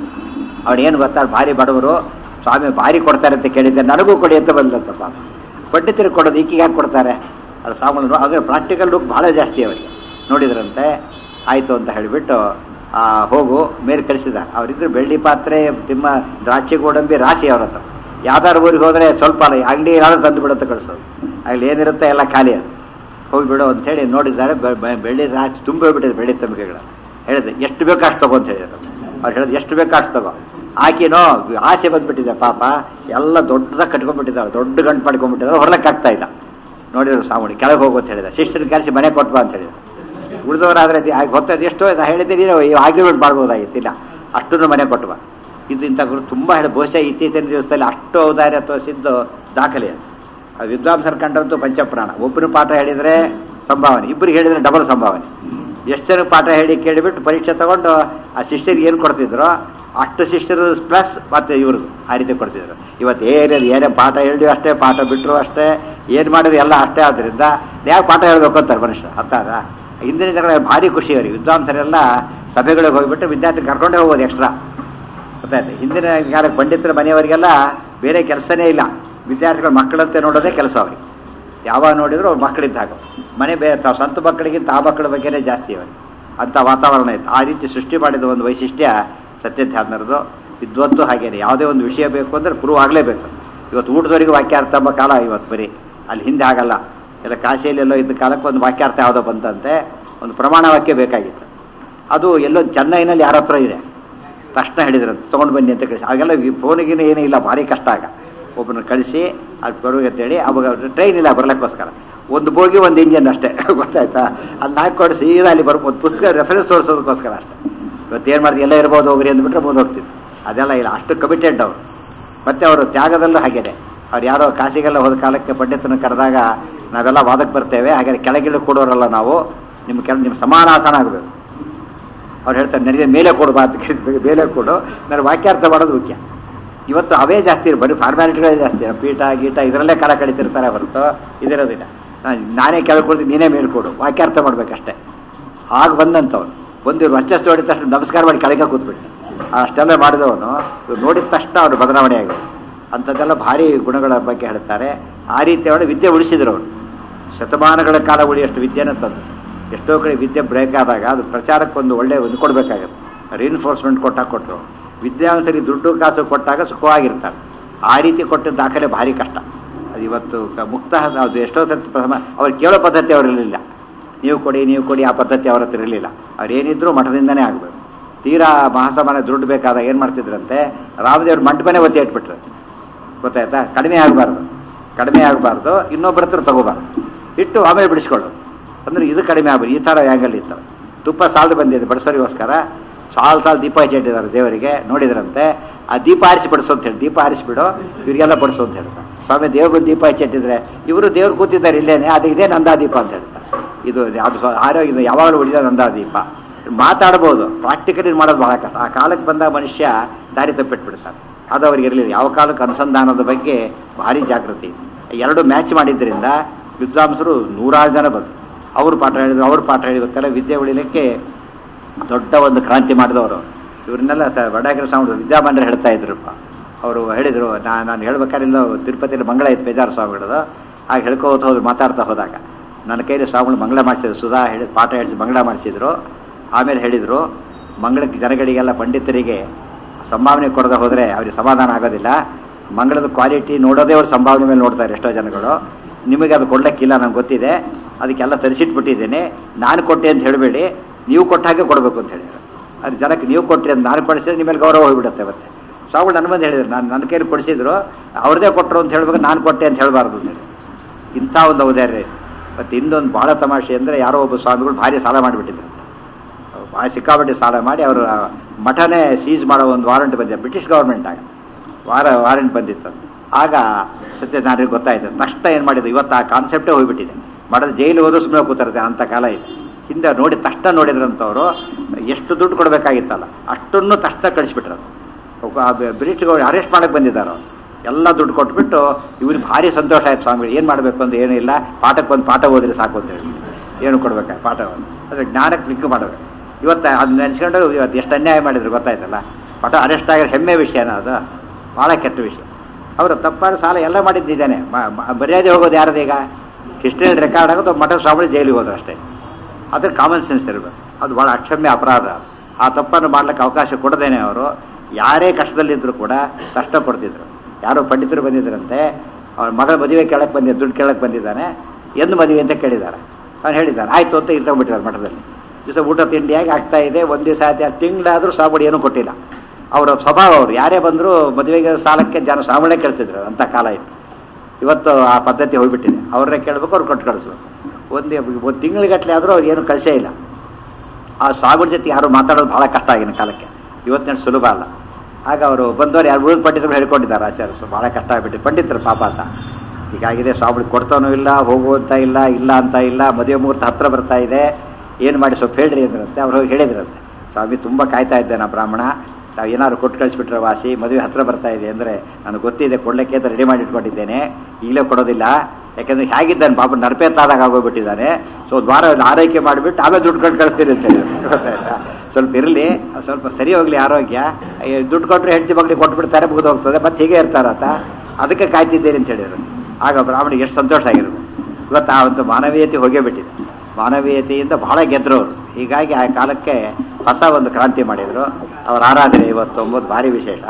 ಅವಳು ಏನು ಗೊತ್ತಾ ಭಾರಿ ಬಡವರು ಸ್ವಾಮಿ ಭಾರಿ ಕೊಡ್ತಾರೆ ಅಂತ ಕೇಳಿದ್ದೆ ನನಗೂ ಕೊಡಿ ಅಂತ ಬಂದಂತ ಪಾಪ ಪಂಡಿತರಿಗೆ ಕೊಡೋದು ಈಕಿಗೆ ಯಾಕೆ ಕೊಡ್ತಾರೆ ಅದು ಸ್ವಾಮಿಗಳು ಆದರೆ ಪ್ರಾಕ್ಟಿಕಲ್ ಲುಕ್ ಭಾಳ ಜಾಸ್ತಿ ಅವರಿಗೆ ನೋಡಿದ್ರಂತೆ ಆಯಿತು ಅಂತ ಹೇಳಿಬಿಟ್ಟು ಆ, ಹೋಗು ಮೇಲೆ ಕಳಿಸಿದ್ದಾರೆ ಅವರಿದ್ರು ಬೆಳ್ಳಿ ಪಾತ್ರೆ ತಿಮ್ಮ ದ್ರಾಕ್ಷಿ ಗೋಡಂಬಿ ರಾಶಿ ಅವ್ರ ಹತ್ರ ಯಾವ್ದಾರು ಊರಿಗೆ ಹೋದರೆ ಸ್ವಲ್ಪ ಅಲ್ಲ ಅಂಗಡಿ ಏನಾದ್ರು ತಂದು ಬಿಡುತ್ತೆ ಕಳಿಸೋದು ಅಲ್ಲಿ ಏನಿರುತ್ತೆ ಎಲ್ಲ ಖಾಲಿ ಅದು ಹೋಗಿಬಿಡು ಅಂತ ಹೇಳಿ ನೋಡಿದ್ದಾರೆ ಬೆ- ಬೆ- ಬೆಳ್ಳಿ ರಾಶಿ ತುಂಬಿ ಹೋಗ್ಬಿಟ್ಟಿದೆ ಬೆಳ್ಳಿ ತಂಬಿಕೆಗಳು ಹೇಳಿದೆ ಎಷ್ಟು ಬೇಕು ಅಷ್ಟು ತಗೋ ಅಂತ ಹೇಳಿದ್ರು ಅವ್ರು ಹೇಳಿದ್ರು ಎಷ್ಟು ಬೇಕು ಅಷ್ಟು ತಗೋ ಆಕಿನೋ ಆಸೆ ಬಂದ್ಬಿಟ್ಟಿದೆ ಪಾಪ ಎಲ್ಲ ದೊಡ್ಡದಾಗಿ ಕಟ್ಕೊಂಡ್ಬಿಟ್ಟಿದ್ದಾರೆ ದೊಡ್ಡ ಗಂಟು ಮಾಡ್ಕೊಂಡ್ಬಿಟ್ಟಿದ್ದಾರೆ ಹೊರಲಕ್ಕೆ ಆಗ್ತಾ ಇಲ್ಲ ನೋಡಿದ್ರು ಸಾಮುಡಿ ಕೆಳಗೆ ಹೋಗು ಅಂತ ಹೇಳಿದ ಶಿಷ್ಯನ ಕರೆಸಿ ಮನೆ ಕೊಟ್ಟು ಬಾ ಅಂತ ಹೇಳಿದ ಉಳಿದವರಾದ್ರೆ ಗೊತ್ತದ ಎಷ್ಟೋ ನಾ ಹೇಳಿದ್ರೆ ನೀವು ಆರ್ಗ್ಯುಮೆಂಟ್ ಮಾಡ್ಬೋದಾಗಿತ್ತಿಲ್ಲ ಅಷ್ಟನ್ನು ಮನೆ ಕೊಟ್ಟು ಬಾ ಇದು ಇಂಥ ಗುರು ತುಂಬ ಹೇಳಿ ಬಹುಶಃ ಇತ್ತೀಚಿನ ದಿವಸದಲ್ಲಿ ಅಷ್ಟು ಔದಾರ್ಯ ತೋರಿಸಿದ್ದು ದಾಖಲೆ ಅದು ಆ ವಿದ್ವಾಂಸರ ಕಂಡಂತೂ ಪಂಚಪ್ರಾಣ ಒಬ್ಬರು ಪಾಠ ಹೇಳಿದರೆ ಸಂಭಾವನೆ ಇಬ್ಬರಿಗೆ ಹೇಳಿದರೆ ಡಬಲ್ ಸಂಭಾವನೆ ಎಷ್ಟು ಜನ ಪಾಠ ಹೇಳಿ ಕೇಳಿಬಿಟ್ಟು ಪರೀಕ್ಷೆ ತಗೊಂಡು ಆ ಶಿಷ್ಯರಿಗೆ ಏನು ಕೊಡ್ತಿದ್ರು ಅಷ್ಟು ಶಿಷ್ಯರು ಪ್ಲಸ್ ಮತ್ತೆ ಇವ್ರದ್ದು ಆ ರೀತಿ ಕೊಡ್ತಿದ್ರು ಇವತ್ತು ಏನಿಲ್ಲ ಏನೇ ಪಾಠ ಹೇಳಿದ್ವಿ ಅಷ್ಟೇ ಪಾಠ ಬಿಟ್ಟರು ಅಷ್ಟೇ ಏನು ಮಾಡಿದ್ರು ಎಲ್ಲ ಅಷ್ಟೇ ಆದ್ದರಿಂದ ಯಾವ ಪಾಠ ಹೇಳ್ಬೇಕು ಅಂತಾರೆ ಮನುಷ್ಯ ಅರ್ಥಾದ ಹಿಂದಿನ ದಿನಗಳ ಭಾರಿ ಖುಷಿ ಅವರಿಗೆ ವಿದ್ವಾಂಸರೆಲ್ಲ ಸಭೆಗಳಿಗೆ ಹೋಗ್ಬಿಟ್ಟು ವಿದ್ಯಾರ್ಥಿ ಕರ್ಕೊಂಡೇ ಹೋಗೋದು ಎಕ್ಸ್ಟ್ರಾ ಗೊತ್ತಾಯ್ತು ಹಿಂದಿನ ಕಾಲಕ್ಕೆ ಪಂಡಿತರ ಮನೆಯವರಿಗೆಲ್ಲ ಬೇರೆ ಕೆಲಸನೇ ಇಲ್ಲ ವಿದ್ಯಾರ್ಥಿಗಳ ಮಕ್ಕಳಂತೆ ನೋಡೋದೇ ಕೆಲಸ ಅವ್ರಿಗೆ ಯಾವಾಗ ನೋಡಿದ್ರು ಅವ್ರ ಮಕ್ಕಳಿದ್ದಾಗ ಮನೆ ಬೇ ತಾವು ಸ್ವಂತ ಮಕ್ಕಳಿಗಿಂತ ಆ ಮಕ್ಕಳ ಬಗ್ಗೆನೇ ಜಾಸ್ತಿ ಅವರಿಗೆ ಅಂಥ ವಾತಾವರಣ ಇತ್ತು ಆ ರೀತಿ ಸೃಷ್ಟಿ ಮಾಡಿದ ಒಂದು ವೈಶಿಷ್ಟ್ಯ ಸತ್ಯಧ್ಯಾನರದು ವಿದ್ವತ್ತು ಹಾಗೇನೆ ಯಾವುದೇ ಒಂದು ವಿಷಯ ಬೇಕು ಅಂದರೆ ಪ್ರೂವ್ ಆಗಲೇಬೇಕು ಇವತ್ತು ಊಟದವರೆಗೆ ವಾಕ್ಯಾರ್ಥ ಎಂಬ ಕಾಲ ಇವತ್ತು ಬರೀ ಅಲ್ಲಿ ಹಿಂದೆ ಆಗಲ್ಲ ಎಲ್ಲ ಕಾಶಿಯಲ್ಲಿ ಎಲ್ಲೋ ಇದ್ದ ಕಾಲಕ್ಕೆ ಒಂದು ವಾಕ್ಯಾರ್ಥ ಯಾವುದೋ ಬಂತಂತೆ ಒಂದು ಪ್ರಮಾಣ ವಾಕ್ಯ ಬೇಕಾಗಿತ್ತು ಅದು ಎಲ್ಲೋ ಚೆನ್ನೈನಲ್ಲಿ ಯಾರ ಹತ್ರ ಇದೆ ತಕ್ಷಣ ಹೇಳಿದ್ರು ತೊಗೊಂಡು ಬನ್ನಿ ಅಂತ ಕಳಿಸಿ ಆಗೆಲ್ಲ ಈ ಫೋನಿಗಿನ ಏನೂ ಇಲ್ಲ ಭಾರಿ ಕಷ್ಟ ಆಗ ಒಬ್ಬನ ಕಳಿಸಿ ಅದು ಬರುವಾಗ ಅಂತೇಳಿ ಅವಾಗ ಟ್ರೈನ್ ಇಲ್ಲ ಬರ್ಲಿಕ್ಕೋಸ್ಕರ ಒಂದು ಬೋಗಿ ಒಂದು ಇಂಜಿನ್ ಅಷ್ಟೇ ಗೊತ್ತಾಯ್ತಾ ಅದನ್ನ ಹಾಕ್ಕೊಂಡು ಸೀದಾ ಅಲ್ಲಿ ಬರ್ಬೋದು ಪುಸ್ತಕ ರೆಫರೆನ್ಸ್ ತೋರಿಸೋದಕ್ಕೋಸ್ಕರ ಅಷ್ಟೇ ಇವತ್ತೇನು ಮಾಡ್ತೀವಿ ಎಲ್ಲ ಇರ್ಬೋದು ಹೋಗ್ರಿ ಅಂದ್ಬಿಟ್ರೆ ಮುಂದೆ ಹೋಗ್ತಿದ್ರು ಅದೆಲ್ಲ ಇಲ್ಲ ಅಷ್ಟು ಕಮಿಟೆಡ್ ಅವರು ಮತ್ತೆ ಅವರು ತ್ಯಾಗದಲ್ಲೂ ಹಾಗೇನೆ ಅವ್ರು ಯಾರೋ ಕಾಸಿಗೆಲ್ಲ ಹೋದ ಕಾಲಕ್ಕೆ ಪಂಡಿತನ ಕರೆದಾಗ ನಾವೆಲ್ಲ ವಾದಕ್ಕೆ ಬರ್ತೇವೆ ಹಾಗೆ ಕೆಳಗಿಳು ಕೊಡೋರಲ್ಲ ನಾವು ನಿಮ್ಮ ಕೆಳ ನಿಮ್ಮ ಸಮಾನಾಸನ ಆಗಬೇಕು ಅವ್ರು ಹೇಳ್ತಾರೆ ನನಗೆ ಮೇಲೆ ಕೊಡು ಮಾತು ಮೇಲೆ ಕೊಡು ನನಗೆ ವಾಕ್ಯಾರ್ಥ ಮಾಡೋದು ಮುಖ್ಯ ಇವತ್ತು ಅವೇ ಜಾಸ್ತಿ ಇರು ಬರೀ ಫಾರ್ಮ್ಯಾಲಿಟಿಗಳೇ ಜಾಸ್ತಿ ಪೀಠ ಗೀಟ ಇದರಲ್ಲೇ ಕಾಲ ಕಳೀತಿರ್ತಾರೆ ಹೊರತು ಇದಿರೋದಿಲ್ಲ ನಾನ್- ನಾನೇ ಕೇಳ್ಕೊಡ್ತೀನಿ ನೀನೇ ಮೇಲ್ಕೊಡು ವಾಕ್ಯಾರ್ಥ ಮಾಡ್ಬೇಕಷ್ಟೇ ಆಗ ಬಂದಂಥವ್ನು ಬಂದು ವರ್ಚಸ್ಸು ನೋಡಿದ ತಕ್ಷಣ ನಮಸ್ಕಾರ ಮಾಡಿ ಕೆಳಗೆ ಕೂತ್ಬಿಟ್ಟು ಅಷ್ಟೆಲ್ಲ ಮಾಡಿದವನು ಇವ್ರು ನೋಡಿದ ತಕ್ಷಣ ಅವ್ರು ಬದಲಾವಣೆ ಆಗೋದು ಅಂಥದ್ದೆಲ್ಲ ಭಾರಿ ಗುಣಗಳ ಬಗ್ಗೆ ಹೇಳ್ತಾರೆ ಆ ರೀತಿ ಅವಳು ವಿದ್ಯೆ ಉಳಿಸಿದ್ರು ಅವರು ಶತಮಾನಗಳ ಕಾಲ ಉಳಿಯಷ್ಟು ವಿದ್ಯೆನ ತಂದು ಎಷ್ಟೋ ಕಡೆ ವಿದ್ಯೆ ಬ್ರೇಕ್ ಆದಾಗ ಅದು ಪ್ರಚಾರಕ್ಕೊಂದು ಒಳ್ಳೆ ಒಂದು ಕೊಡಬೇಕಾಗುತ್ತೆ ರಿಇನ್ಫೋರ್ಸ್ಮೆಂಟ್ ಕೊಟ್ಟಾಗ ಕೊಟ್ಟರು ವಿದ್ಯಾವಂತರಿಗೆ ದುಡ್ಡು ಕಾಸು ಕೊಟ್ಟಾಗ ಸುಖವಾಗಿರ್ತಾರೆ ಆ ರೀತಿ ಕೊಟ್ಟ ದಾಖಲೆ ಭಾರಿ ಕಷ್ಟ ಅದು ಇವತ್ತು ಕ- ಮುಕ್ತ ಅದು ಎಷ್ಟೋ ಸರ್ತಿ ಪ್ರಥಮ ಅವ್ರು ಕೇಳೋ ಪದ್ಧತಿ ಅವರಿರಲಿಲ್ಲ ನೀವು ಕೊಡಿ ನೀವು ಕೊಡಿ ಆ ಪದ್ಧತಿ ಅವ್ರ ಹತ್ರ ಇರಲಿಲ್ಲ ಅವ್ರು ಏನಿದ್ರು ಮಠದಿಂದನೇ ಆಗಬೇಕು ತೀರಾ ಮಹಾಸಮಾನ ದುಡ್ಡು ಬೇಕಾದಾಗ ಏನು ಮಾಡ್ತಿದ್ರಂತೆ ರಾಮದೇವ್ರ ಮಂಟಪನೇ ಒತ್ತಿ ಇಟ್ಬಿಟ್ರು ಗೊತ್ತಾಯ್ತಾ ಕಡಿಮೆ ಆಗಬಾರ್ದು ಕಡಿಮೆ ಆಗಬಾರ್ದು ಇನ್ನೊಬ್ಬರ ಹತ್ರ ತಗೋಬಾರ್ದು ಇಟ್ಟು ಆಮೇಲೆ ಬಿಡಿಸ್ಕೊಳ್ಳೋದು ಅಂದ್ರೆ ಇದು ಕಡಿಮೆ ಆಗ್ಬೋದು ಈ ಥರ ಆ್ಯಂಗಲ್ ಇತ್ತು ತುಪ್ಪ ಸಾಲದು ಬಂದಿದೆ ಬಡಸರಿಗೋಸ್ಕರ ಸಾಲು ಸಾಲು ದೀಪ ಹಚ್ಚಿಟ್ಟಿದ್ದಾರೆ ದೇವರಿಗೆ ನೋಡಿದ್ರಂತೆ ಆ ದೀಪ ಆರಿಸಿ ಬಡಿಸು ಅಂತ ಹೇಳಿ ದೀಪ ಆರಿಸಿಬಿಡು ಇವರಿಗೆಲ್ಲ ಬಡಿಸು ಅಂತ ಹೇಳ್ತಾರೆ ಸ್ವಾಮಿ ದೇವ್ರಿಗೆ ದೀಪ ಹಚ್ಚಿಟ್ಟಿದ್ರೆ ಇವರು ದೇವ್ರು ಕೂತಿದ್ದಾರೆ ಇಲ್ಲೇನೆ ಅದು ಇದೇ ನಂದಾ ದೀಪ ಅಂತ ಹೇಳ್ತಾರೆ ಇದು ಅದು ಸ್ವ- ಆರೋಗ್ಯದ ಯಾವಾಗಲೂ ಉಳಿದ ನಂದಾ ದೀಪ ಮಾತಾಡ್ಬೋದು ಪ್ರಾಕ್ಟಿಕಲಿ ಮಾಡೋದು ಬಹಳ ಕಷ್ಟ ಆ ಕಾಲಕ್ಕೆ ಬಂದ ಮನುಷ್ಯ ದಾರಿ ತಪ್ಪಿಟ್ಬಿಡ್ತಾನೆ ಅದು ಅವ್ರಿಗೆ ಇರಲಿಲ್ಲ ಯಾವ ಕಾಲಕ್ಕೆ ಅನುಸಂಧಾನದ ಬಗ್ಗೆ ಭಾರಿ ಜಾಗೃತಿ ಎರಡು ಮ್ಯಾಚ್ ಮಾಡಿದ್ರಿಂದ ವಿದ್ವಾಂಸರು ನೂರಾರು ಜನ ಬಂದರು ಅವರು ಪಾಠ ಹೇಳಿದ್ರು ಅವ್ರು ಪಾಠ ಹೇಳಿರ್ತಾರೆ ವಿದ್ಯೆ ಉಳಿಲಿಕ್ಕೆ ದೊಡ್ಡ ಒಂದು ಕ್ರಾಂತಿ ಮಾಡಿದವರು ಇವ್ರನ್ನೆಲ್ಲ ಸ ವಡಾಗಿರ ಸ್ವಾಮಿಗಳು ವಿದ್ಯಾಮಾನ್ಯರು ಹೇಳ್ತಾ ಇದ್ರಪ್ಪ ಅವರು ಹೇಳಿದರು ನಾ ನಾನು ಹೇಳ್ಬೇಕಾದ್ರೆ ಇಲ್ಲೋ ತಿರುಪತಿಯಲ್ಲಿ ಮಂಗಳ ಇತ್ತು ಬೇಜಾರು ಸ್ವಾಮಿಗಳದು ಆಗ ಹೇಳ್ಕೋತ ಹೋದ್ರು ಮಾತಾಡ್ತಾ ಹೋದಾಗ ನನ್ನ ಕೈಲಿ ಸ್ವಾಮಿಗಳು ಮಂಗಳ ಮಾಡಿಸಿದ್ರು ಸುಧಾ ಹೇಳಿ ಪಾಠ ಹೇಳಿಸಿ ಮಂಗಳ ಮಾಡಿಸಿದ್ರು ಆಮೇಲೆ ಹೇಳಿದರು ಮಂಗಳಕ್ಕೆ ಜನಗಳಿಗೆಲ್ಲ ಪಂಡಿತರಿಗೆ ಸಂಭಾವನೆ ಕೊಡದೆ ಹೋದರೆ ಅವ್ರಿಗೆ ಸಮಾಧಾನ ಆಗೋದಿಲ್ಲ ಮಂಗಳದ ಕ್ವಾಲಿಟಿ ನೋಡೋದೇ ಅವ್ರು ಸಂಭಾವನೆ ಮೇಲೆ ನೋಡ್ತಾರೆ ಎಷ್ಟೋ ಜನಗಳು ನಿಮಗೆ ಅದು ಕೊಡ್ಲಿಕ್ಕಿಲ್ಲ ನಂಗೆ ಗೊತ್ತಿದೆ ಅದಕ್ಕೆಲ್ಲ ತರಿಸಿಟ್ಬಿಟ್ಟಿದ್ದೇನೆ ನಾನು ಕೊಟ್ಟೆ ಅಂತ ಹೇಳಬೇಡಿ ನೀವು ಕೊಟ್ಟ ಹಾಗೆ ಕೊಡಬೇಕು ಅಂತ ಹೇಳಿದ್ರು ಅದು ಜನಕ್ಕೆ ನೀವು ಕೊಟ್ಟರೆ ಅಂತ ನಾನು ಕೊಡಿಸಿದ್ರೆ ನಿಮ್ಮ ಮೇಲೆ ಗೌರವ ಹೋಗ್ಬಿಡುತ್ತೆ ಮತ್ತೆ ಸ್ವಾಮಿಗಳು ನನ್ನ ಬಂದು ಹೇಳಿದ್ರು ನಾನು ನನ್ನ ಕೈಲಿ ಕೊಡಿಸಿದ್ರು ಅವ್ರದೇ ಕೊಟ್ಟರು ಅಂತ ಹೇಳ್ಬೇಕು ನಾನು ಕೊಟ್ಟೆ ಅಂತ ಹೇಳಬಾರ್ದು ಅಂತ ಹೇಳಿ ಇಂಥ ಒಂದು ಔದಾರ್ಯ ಇದೆ. ಮತ್ತು ಇನ್ನೊಂದು ಭಾಳ ತಮಾಷೆ ಅಂದರೆ ಯಾರೋ ಒಬ್ಬ ಸ್ವಾಮಿಗಳು ಭಾರಿ ಸಾಲ ಮಾಡಿಬಿಟ್ಟಿದ್ರು ಭಾಳ ಸಿಕ್ಕಾಪಟ್ಟೆ ಸಾಲ ಮಾಡಿ ಅವರು ಮಠನೇ ಸೀಸ್ ಮಾಡೋ ಒಂದು ವಾರಂಟ್ ಬಂದಿದೆ ಬ್ರಿಟಿಷ್ ಗೌರ್ಮೆಂಟ್ ಆಗ ವಾರ ವಾರಂಟ್ ಬಂದಿತ್ತು ಆಗ ಸತ್ಯನಾರಾಯಣ ಗೊತ್ತಾಯ್ತು ನಷ್ಟ ಏನು ಮಾಡಿದ್ರು ಇವತ್ತು ಆ ಕಾನ್ಸೆಪ್ಟೇ ಹೋಗ್ಬಿಟ್ಟಿದೆ ಮಠದ ಜೈಲು ಹೋದ್ರು ಸುಮ್ಮನೆ ಕೂತಿರುತ್ತೆ ಅಂಥ ಕಾಲ ಇದೆ ಹಿಂದೆ ನೋಡಿ ತಕ್ಷಣ ನೋಡಿದ್ರಂಥವ್ರು ಎಷ್ಟು ದುಡ್ಡು ಕೊಡಬೇಕಾಗಿತ್ತಲ್ಲ ಅಷ್ಟನ್ನು ತಕ್ಷಣ ಕಳಿಸ್ಬಿಟ್ರು ಬ್ರಿಟಿಷ್ಗಳು ಅರೆಸ್ಟ್ ಮಾಡಕ್ಕೆ ಬಂದಿದ್ದಾರೆ ಅವ್ರು. ಎಲ್ಲ ದುಡ್ಡು ಕೊಟ್ಬಿಟ್ಟು ಇವ್ರಿಗೆ ಭಾರಿ ಸಂತೋಷ ಆಯ್ತು ಸ್ವಾಮಿಗಳು ಏನು ಮಾಡಬೇಕು ಅಂತ ಏನೂ ಇಲ್ಲ ಪಾಠಕ್ಕೆ ಒಂದು ಪಾಠ ಓದಿದ್ರೆ ಸಾಕು ಅಂತ ಹೇಳಿ ಏನು ಕೊಡ್ಬೇಕಾ ಪಾಠವನ್ನು ಅದು ಜ್ಞಾನಕ್ಕೆ ಲಿಂಕ್ ಮಾಡಬೇಕು ಇವತ್ತು ಅದು ನೆನೆಸ್ಕೊಂಡು ಇವತ್ತು ಎಷ್ಟು ಅನ್ಯಾಯ ಮಾಡಿದ್ರು ಗೊತ್ತಾಯ್ತಲ್ಲ ಪಾಠ ಅರೆಸ್ಟ್ ಆಗಿರೋ ಹೆಮ್ಮೆ ವಿಷಯನ ಅದು ಭಾಳ ಕೆಟ್ಟ ವಿಷಯ ಅವರು ತಪ್ಪಾದ ಸಾಲ ಎಲ್ಲ ಮಾಡಿದ್ದಿದ್ದಾನೆ ಮ- ಮ- ಮರ್ಯಾದೆ ಹೋಗೋದು ಯಾರದೀಗ ಹಿಸ್ಟ್ರಿಯಲ್ಲಿ ರೆಕಾರ್ಡ್ ಆಗೋದು ಮಠ ಸ್ವಾಮಿ ಜೈಲಿಗೆ ಹೋದ್ರು ಅಷ್ಟೇ ಅದ್ರ ಕಾಮನ್ ಸೆನ್ಸ್ ಇರಬೇಕು ಅದು ಭಾಳ ಅಕ್ಷಮ್ಯ ಅಪರಾಧ ಆ ತಪ್ಪನ್ನು ಮಾಡ್ಲಿಕ್ಕೆ ಅವಕಾಶ ಕೊಡದೇನೆ ಅವರು ಯಾರೇ ಕಷ್ಟದಲ್ಲಿದ್ದರೂ ಕೂಡ ಕಷ್ಟ ಕೊಡ್ತಿದ್ರು ಯಾರೋ ಪಂಡಿತರು ಬಂದಿದ್ದರಂತೆ ಅವ್ರ ಮಗಳ ಮದುವೆ ಕೇಳಕ್ಕೆ ಬಂದಿದ್ದ ದುಡ್ಡು ಕೇಳಕ್ಕೆ ಬಂದಿದ್ದಾನೆ ಎಂದು ಮದುವೆ ಅಂತ ಕೇಳಿದ್ದಾರೆ ಅವ್ನು ಹೇಳಿದ್ದಾನೆ ಆಯಿತು ಅಂತ ಇಟ್ಕೊಂಡ್ಬಿಟ್ಟಿದ್ದಾರೆ ಮಠದಲ್ಲಿ ದಿವಸ ಊಟ ತಿಂಡಿಯಾಗಿ ಆಗ್ತಾ ಇದೆ ಒಂದು ದಿವಸ ಆಯ್ತು ತಿಂಗಳಾದರೂ ಸಾಬಡಿ ಏನೂ ಕೊಟ್ಟಿಲ್ಲ ಅವರ ಸ್ವಭಾವ ಅವರು ಯಾರೇ ಬಂದರೂ ಮದುವೆಗೆ ಸಾಲಕ್ಕೆ ಜನ ಸಾವಣೆ ಕೇಳ್ತಿದ್ರು ಅಂತ ಕಾಲ ಇತ್ತು ಇವತ್ತು ಆ ಪದ್ಧತಿ ಹೋಗ್ಬಿಟ್ಟಿದೆ ಅವ್ರನ್ನೇ ಕೇಳಬೇಕು ಅವ್ರು ಕೊಟ್ಟು ಕಳಿಸ್ಬೇಕು ಒಂದು ಒಂದು ತಿಂಗಳಿಗಟ್ಟಲೆ ಆದರೂ ಅವ್ರು ಏನು ಕಳಿಸೇ ಇಲ್ಲ ಆ ಸ್ವಾಮಿಗಳ ಜೊತೆ ಯಾರು ಮಾತಾಡೋದು ಭಾಳ ಕಷ್ಟ ಆಗಿನ ಕಾಲಕ್ಕೆ ಇವತ್ತಿನ ಸುಲಭ ಅಲ್ಲ ಆಗ ಅವರು ಬಂದವರು ಯಾರು ಉಳಿದ ಪಂಡಿತರು ಹೇಳ್ಕೊಂಡಿದ್ದಾರೆ ಆಚಾರ್ಯ ಸೊ ಭಾಳ ಕಷ್ಟ ಆಗಿಬಿಟ್ಟು ಪಂಡಿತರು ಪಾಪ ಅಂತ ಹೀಗಾಗಿದೆ ಸ್ವಾಮಿಗಳು ಕೊಡ್ತಾನೂ ಇಲ್ಲ ಹೋಗುವಂತ ಇಲ್ಲ ಇಲ್ಲ ಅಂತ ಇಲ್ಲ ಮದುವೆ ಮುಹೂರ್ತ ಹತ್ರ ಬರ್ತಾ ಇದೆ ಏನು ಮಾಡಿ ಸ್ವಲ್ಪ ಹೇಳ್ರಿ ಅಂದ್ರಂತೆ ಅವ್ರು ಹೋಗಿ ಹೇಳಿದ್ರಂತೆ ಸ್ವಾಮಿ ತುಂಬ ಕಾಯ್ತಾ ಇದ್ದೆ ನಾ ಬ್ರಾಹ್ಮಣ ತಾವು ಏನಾದ್ರು ಕೊಟ್ಟು ಕಳಿಸ್ಬಿಟ್ರೆ ವಾಸಿ ಮದುವೆ ಹತ್ರ ಬರ್ತಾ ಇದೆ ಅಂದರೆ ನನಗೆ ಗೊತ್ತಿದೆ ಕೊಡ್ಲಿಕ್ಕೆ ಅಂತ ರೆಡಿ ಮಾಡಿ ಇಟ್ಕೊಂಡಿದ್ದೇನೆ ಈಗಲೇ ಕೊಡೋದಿಲ್ಲ ಯಾಕಂದ್ರೆ ಹೇಗಿದ್ದಾನೆ ಪಾಪ ನರಪೇತಾದಾಗ ಆಗೋಗ್ಬಿಟ್ಟಿದ್ದಾನೆ ಸೊ ಒಂದು ವಾರ ಅವ್ನು ಆರೈಕೆ ಮಾಡಿಬಿಟ್ಟು ಆಮೇಲೆ ದುಡ್ಡು ಕೊಟ್ಟು ಕಳಿಸ್ತೀನಿ ಅಂತ ಹೇಳಿದ್ರು ಗೊತ್ತಾಯ್ತಾ ಸ್ವಲ್ಪ ಇರಲಿ ಸ್ವಲ್ಪ ಸರಿ ಹೋಗ್ಲಿ ಆರೋಗ್ಯ ಅಯ್ಯೋ, ದುಡ್ಡು ಕೊಟ್ಟರೆ ಹೆಂಡತಿ ಮಗಳಿಗೆ ಕೊಟ್ಬಿಡ್ತಾರೆ ಮುಗಿದು ಹೋಗ್ತದೆ ಮತ್ತೆ ಹೀಗೆ ಇರ್ತಾರತ್ತ ಅದಕ್ಕೆ ಕಾಯ್ತಿದ್ದೇನೆ ಅಂತ ಹೇಳಿದ್ರು ಆಗ ಬ್ರಾಹ್ಮಣಿಗೆ ಎಷ್ಟು ಸಂತೋಷ ಆಗಿರ್ಬೇಕು ಇವತ್ತು ಆ ಒಂದು ಮಾನವೀಯತೆ ಹೋಗೇ ಬಿಟ್ಟಿದೆ ಮಾನವೀಯತೆಯಿಂದ ಬಹಳ ಗೆದ್ರು ಅವರು ಹೀಗಾಗಿ ಆ ಕಾಲಕ್ಕೆ ಹೊಸ ಒಂದು ಕ್ರಾಂತಿ ಮಾಡಿದರು ಅವರ ಆರಾಧನೆ ಇವತ್ತು ಒಂಬತ್ತು ಭಾರಿ ವಿಶೇಷ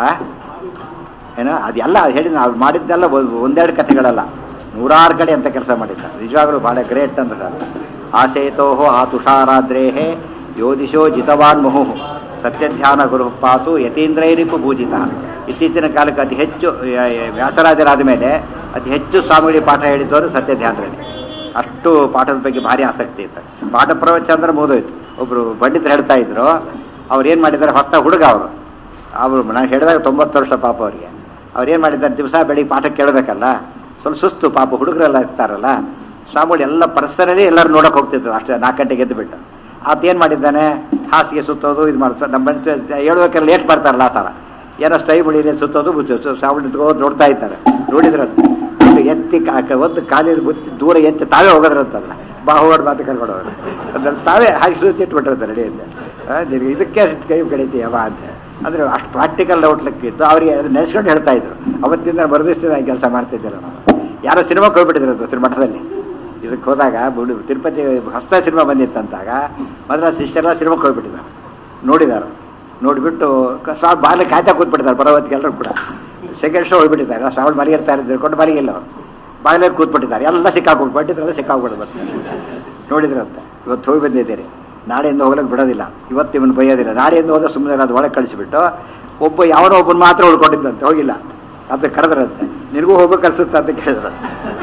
ಏನೋ ಅದೆಲ್ಲ ಹೇಳಿ ನಾವು ಮಾಡಿದ್ದೆಲ್ಲ ಒಂದ್- ಒಂದೆರಡು ಕಥೆಗಳಲ್ಲ ನೂರಾರು ಕಡೆ ಅಂತ ಕೆಲಸ ಮಾಡಿದ್ದ ನಿಜವಾಗ್ಲೂ ಬಹಳ ಗ್ರೇಟ್ ಅಂತ ಆಸೇತೋಹೋ ಆ ತುಷಾರಾದ್ರೇಹೇ ಯೋದಿಶೋ ಜಿತವಾನ್ ಮುಹು ಸತ್ಯಧ್ಯಾನ ಗುರು ಪಾತು ಯತೀಂದ್ರೈರಿಪು ಪೂಜಿತ ಇತ್ತೀಚಿನ ಕಾಲಕ್ಕೆ ಅತಿ ಹೆಚ್ಚು ಯ- ಯ- ವ್ಯಾಸರಾಜರಾದ ಮೇಲೆ ಅತಿ ಹೆಚ್ಚು ಸ್ವಾಮಿಗಳಿಗೆ ಪಾಠ ಹೇಳಿದ್ದವರು ಸತ್ಯಧ್ಯಾನರೇ ಅಷ್ಟು ಪಾಠದ ಬಗ್ಗೆ ಭಾರಿ ಆಸಕ್ತಿ ಇತ್ತು ಪಾಠ ಪ್ರವಚನ ಅಂದ್ರೆ ಮುಗಿದೋಯ್ತು ಒಬ್ರು ಪಂಡಿತರು ಹೇಳ್ತಾ ಇದ್ರು ಅವ್ರು ಏನು ಮಾಡಿದ್ದಾರೆ ಹೊಸ ಹುಡುಗ ಅವರು ಅವರು ನಾನು ಹೇಳಿದಾಗ ತೊಂಬತ್ತು ವರ್ಷ ಪಾಪ ಅವರಿಗೆ ಅವ್ರು ಏನು ಮಾಡಿದ್ದಾರೆ ದಿವಸ ಬೆಳಿಗ್ಗೆ ಪಾಠ ಕೇಳಬೇಕಲ್ಲ ಸ್ವಲ್ಪ ಸುಸ್ತು ಪಾಪ ಹುಡುಗರೆಲ್ಲ ಇರ್ತಾರಲ್ಲ ಸ್ವಾಮಿಗಳು ಎಲ್ಲ ಪರ್ಸನಲಿ ಎಲ್ಲರೂ ನೋಡಕ್ಕೆ ಹೋಗ್ತಿದ್ರು ಅಷ್ಟೇ ನಾಲ್ಕು ಗಂಟೆಗೆ ಎದ್ದು ಬಿಟ್ಟು ಆತ ಏನು ಮಾಡಿದ್ದಾನೆ ಹಾಸಿಗೆ ಸುತ್ತೋದು ಇದು ಮಾಡ್ತಾರೆ ನಮ್ಮ ಮನುಷ್ಯ ಹೇಳುವಾಗೆಲ್ಲ ಲೇಟ್ ಮಾಡ್ತಾರಲ್ಲ ಆ ಥರ ಏನೋ ಸ್ಟೈ ಬಿಡಿಲಿ ಸುತ್ತೋದು ಬುಚ್ಚೋದು ಸ್ವಾಮಿ ನಿಂತ್ಕೊಂಡು ನೋಡ್ತಾ ಇದ್ದಾರೆ ನೋಡಿದ್ರಂತೆ ಒಂದು ಎತ್ತಿ ಕಾ- ಒಂದು ಕಾಲಿನ ಬುತ್ತಿ ದೂರ ಎತ್ತಿ ತಾವೇ ಹೋಗೋದ್ರಂತಲ್ಲ ಬಾ ಹೋಗೋದು ಮಾತು ಕರ್ಕೊಂಡವ್ರು ಅದ್ರಲ್ಲಿ ತಾವೇ ಹಾಗೆ ಸುತ್ತಿ ಇಟ್ಬಿಟ್ಟಿರ್ತಾರೆ ರೆಡಿ ಅಂತ ಆ, ನಿನಗೆ ಇದಕ್ಕೆ ಅಷ್ಟು ಕೈ ಕಡಿತೀಯವ ಅಂತ ಅಂದರೆ ಅಷ್ಟು ಪ್ರಾಕ್ಟಿಕಲ್ ಔಟ್ಲುಕ್ ಇತ್ತು ಅವರಿಗೆ ಅದು ನೆನೆಸ್ಕೊಂಡು ಹೇಳ್ತಾ ಇದ್ರು ಅವತ್ತಿಂದ ಮರುದಿವ್ಸ ಕೆಲಸ ಮಾಡ್ತಿದ್ದಿಲ್ಲ ನಾವು ಯಾರೋ ಸಿನಿಮಾಕ್ಕೆ ಹೋಗ್ಬಿಟ್ಟಿದ್ರು ಅದು ತಿರುಮಠದಲ್ಲಿ ಇದಕ್ಕೆ ಹೋದಾಗ ಬುಡು ತಿರುಪತಿ ಹೊಸ ಸಿನಿಮಾ ಬಂದಿತ್ತಂತಾಗ ಮೊದಲ ಶಿಷ್ಯರೆಲ್ಲ ಸಿನಿಮಾಕ್ಕೆ ಹೋಗ್ಬಿಟ್ಟಿದ್ದಾರೆ ನೋಡಿದಾರೆ ನೋಡಿಬಿಟ್ಟು ಸ್ವಾಮಿ ಬಾಗಿಲು ಕಾಯ್ತಾ ಕೂತ್ಬಿಟ್ಟಿದ್ದಾರೆ ಬರೋವತ್ತಿಗೆ ಎಲ್ಲರೂ ಕೂಡ ಸೆಕೆಂಡ್ ಶೋ ಹೋಗ್ಬಿಟ್ಟಿದ್ದಾರೆ ಶ್ರಾವಣ ಮಲಗಿರ್ತಾ ಇದ್ದಾರೆ ಕೊಂಡು ಮಲಗಿಲ್ಲ ಅವರು ಬಾಗಿಲಲ್ಲಿ ಕೂತ್ಬಿಟ್ಟಿದ್ದಾರೆ ಎಲ್ಲ ಸಿಕ್ಕಾಕೊಂಡು ಪಂಡಿತರೆಲ್ಲ ಸಿಕ್ಕಾಕ್ಬಿಟ್ಟು ಬರ್ತಾರೆ ನೋಡಿದ್ರಂತೆ ಇವತ್ತು ಹೋಗಿ ಬಂದಿದ್ದೀರಿ ನಾಳೆಯಿಂದ ಹೋಗ್ಲಿಕ್ಕೆ ಬಿಡೋದಿಲ್ಲ ಇವತ್ತು ಇವನು ಬೈಯೋದಿಲ್ಲ ನಾಳೆಯಿಂದ ಹೋದ್ರೆ ಸುಮ್ಮನೆ ಅದು ಒಳಗೆ ಕಳಿಸಿಬಿಟ್ಟು ಒಬ್ಬ ಯಾವನೋ ಒಬ್ಬನ ಮಾತ್ರ ಉಳ್ಕೊಂಡಿದ್ದಂತೆ ಹೋಗಿಲ್ಲ ಅಂತ ಕರೆದ್ರಂತೆ ನಿನಗೂ ಹೋಗ್ಬೇಕು ಅನ್ಸುತ್ತೆ ಅಂತ ಕೇಳಿದ್ರು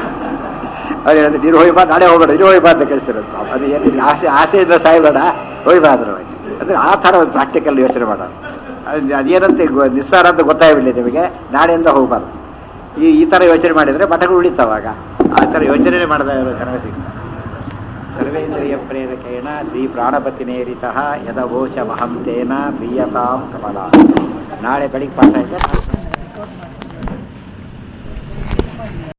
ಅವ್ರು ಹೇಳಿದ್ರು ನೀನು ಹೋಗಿ ಬಾ ನಾಳೆ ಹೋಗ್ಬೇಡ ನೀನು ಹೋಗಿ ಬಾ ಅಂತ ಕಳಿಸ್ತಿರೋದು ಅದು ಏನು ನಿನ್ಗೆ ಆಸೆ ಆಸೆಯಿಂದ ಸಾಯ್ಬೇಡ ಹೋಗಿ ಬಾ ಅದ್ರ ಅಂದರೆ ಆ ಥರ ಒಂದು ಪ್ರಾಕ್ಟಿಕಲ್ ಯೋಚನೆ ಮಾಡೋದು ಅದು ಅದೇನಂತೆ ಗೊ- ನಿಸ್ಸಾರ ಅಂತ ಗೊತ್ತಾಗಬಿಡಲಿ ನಿಮಗೆ ನಾಳೆಯಿಂದ ಹೋಗಬಾರ್ದು ಈ ಈ ಥರ ಯೋಚನೆ ಮಾಡಿದರೆ ಮಠಗಳು ಉಳಿತಾವಾಗ ಆ ಥರ ಯೋಚನೆ ಮಾಡಿದ ಕನ್ನಡ ಸಿಗ್ತದೆ ಸರ್ವೇಂದ್ರಿಯ ಪ್ರೇರಕೇಣ ಶ್ರೀ ಪ್ರಾಣಪತಿನೇರಿತಃ ಯದವೋಚ ಮಹಂತೇನ ಪ್ರಿಯತಾಂ ಕಮಲ ನಾಳೆ ಬೆಳಿಗ್ಗೆ ಪಾಠ ಇದೆ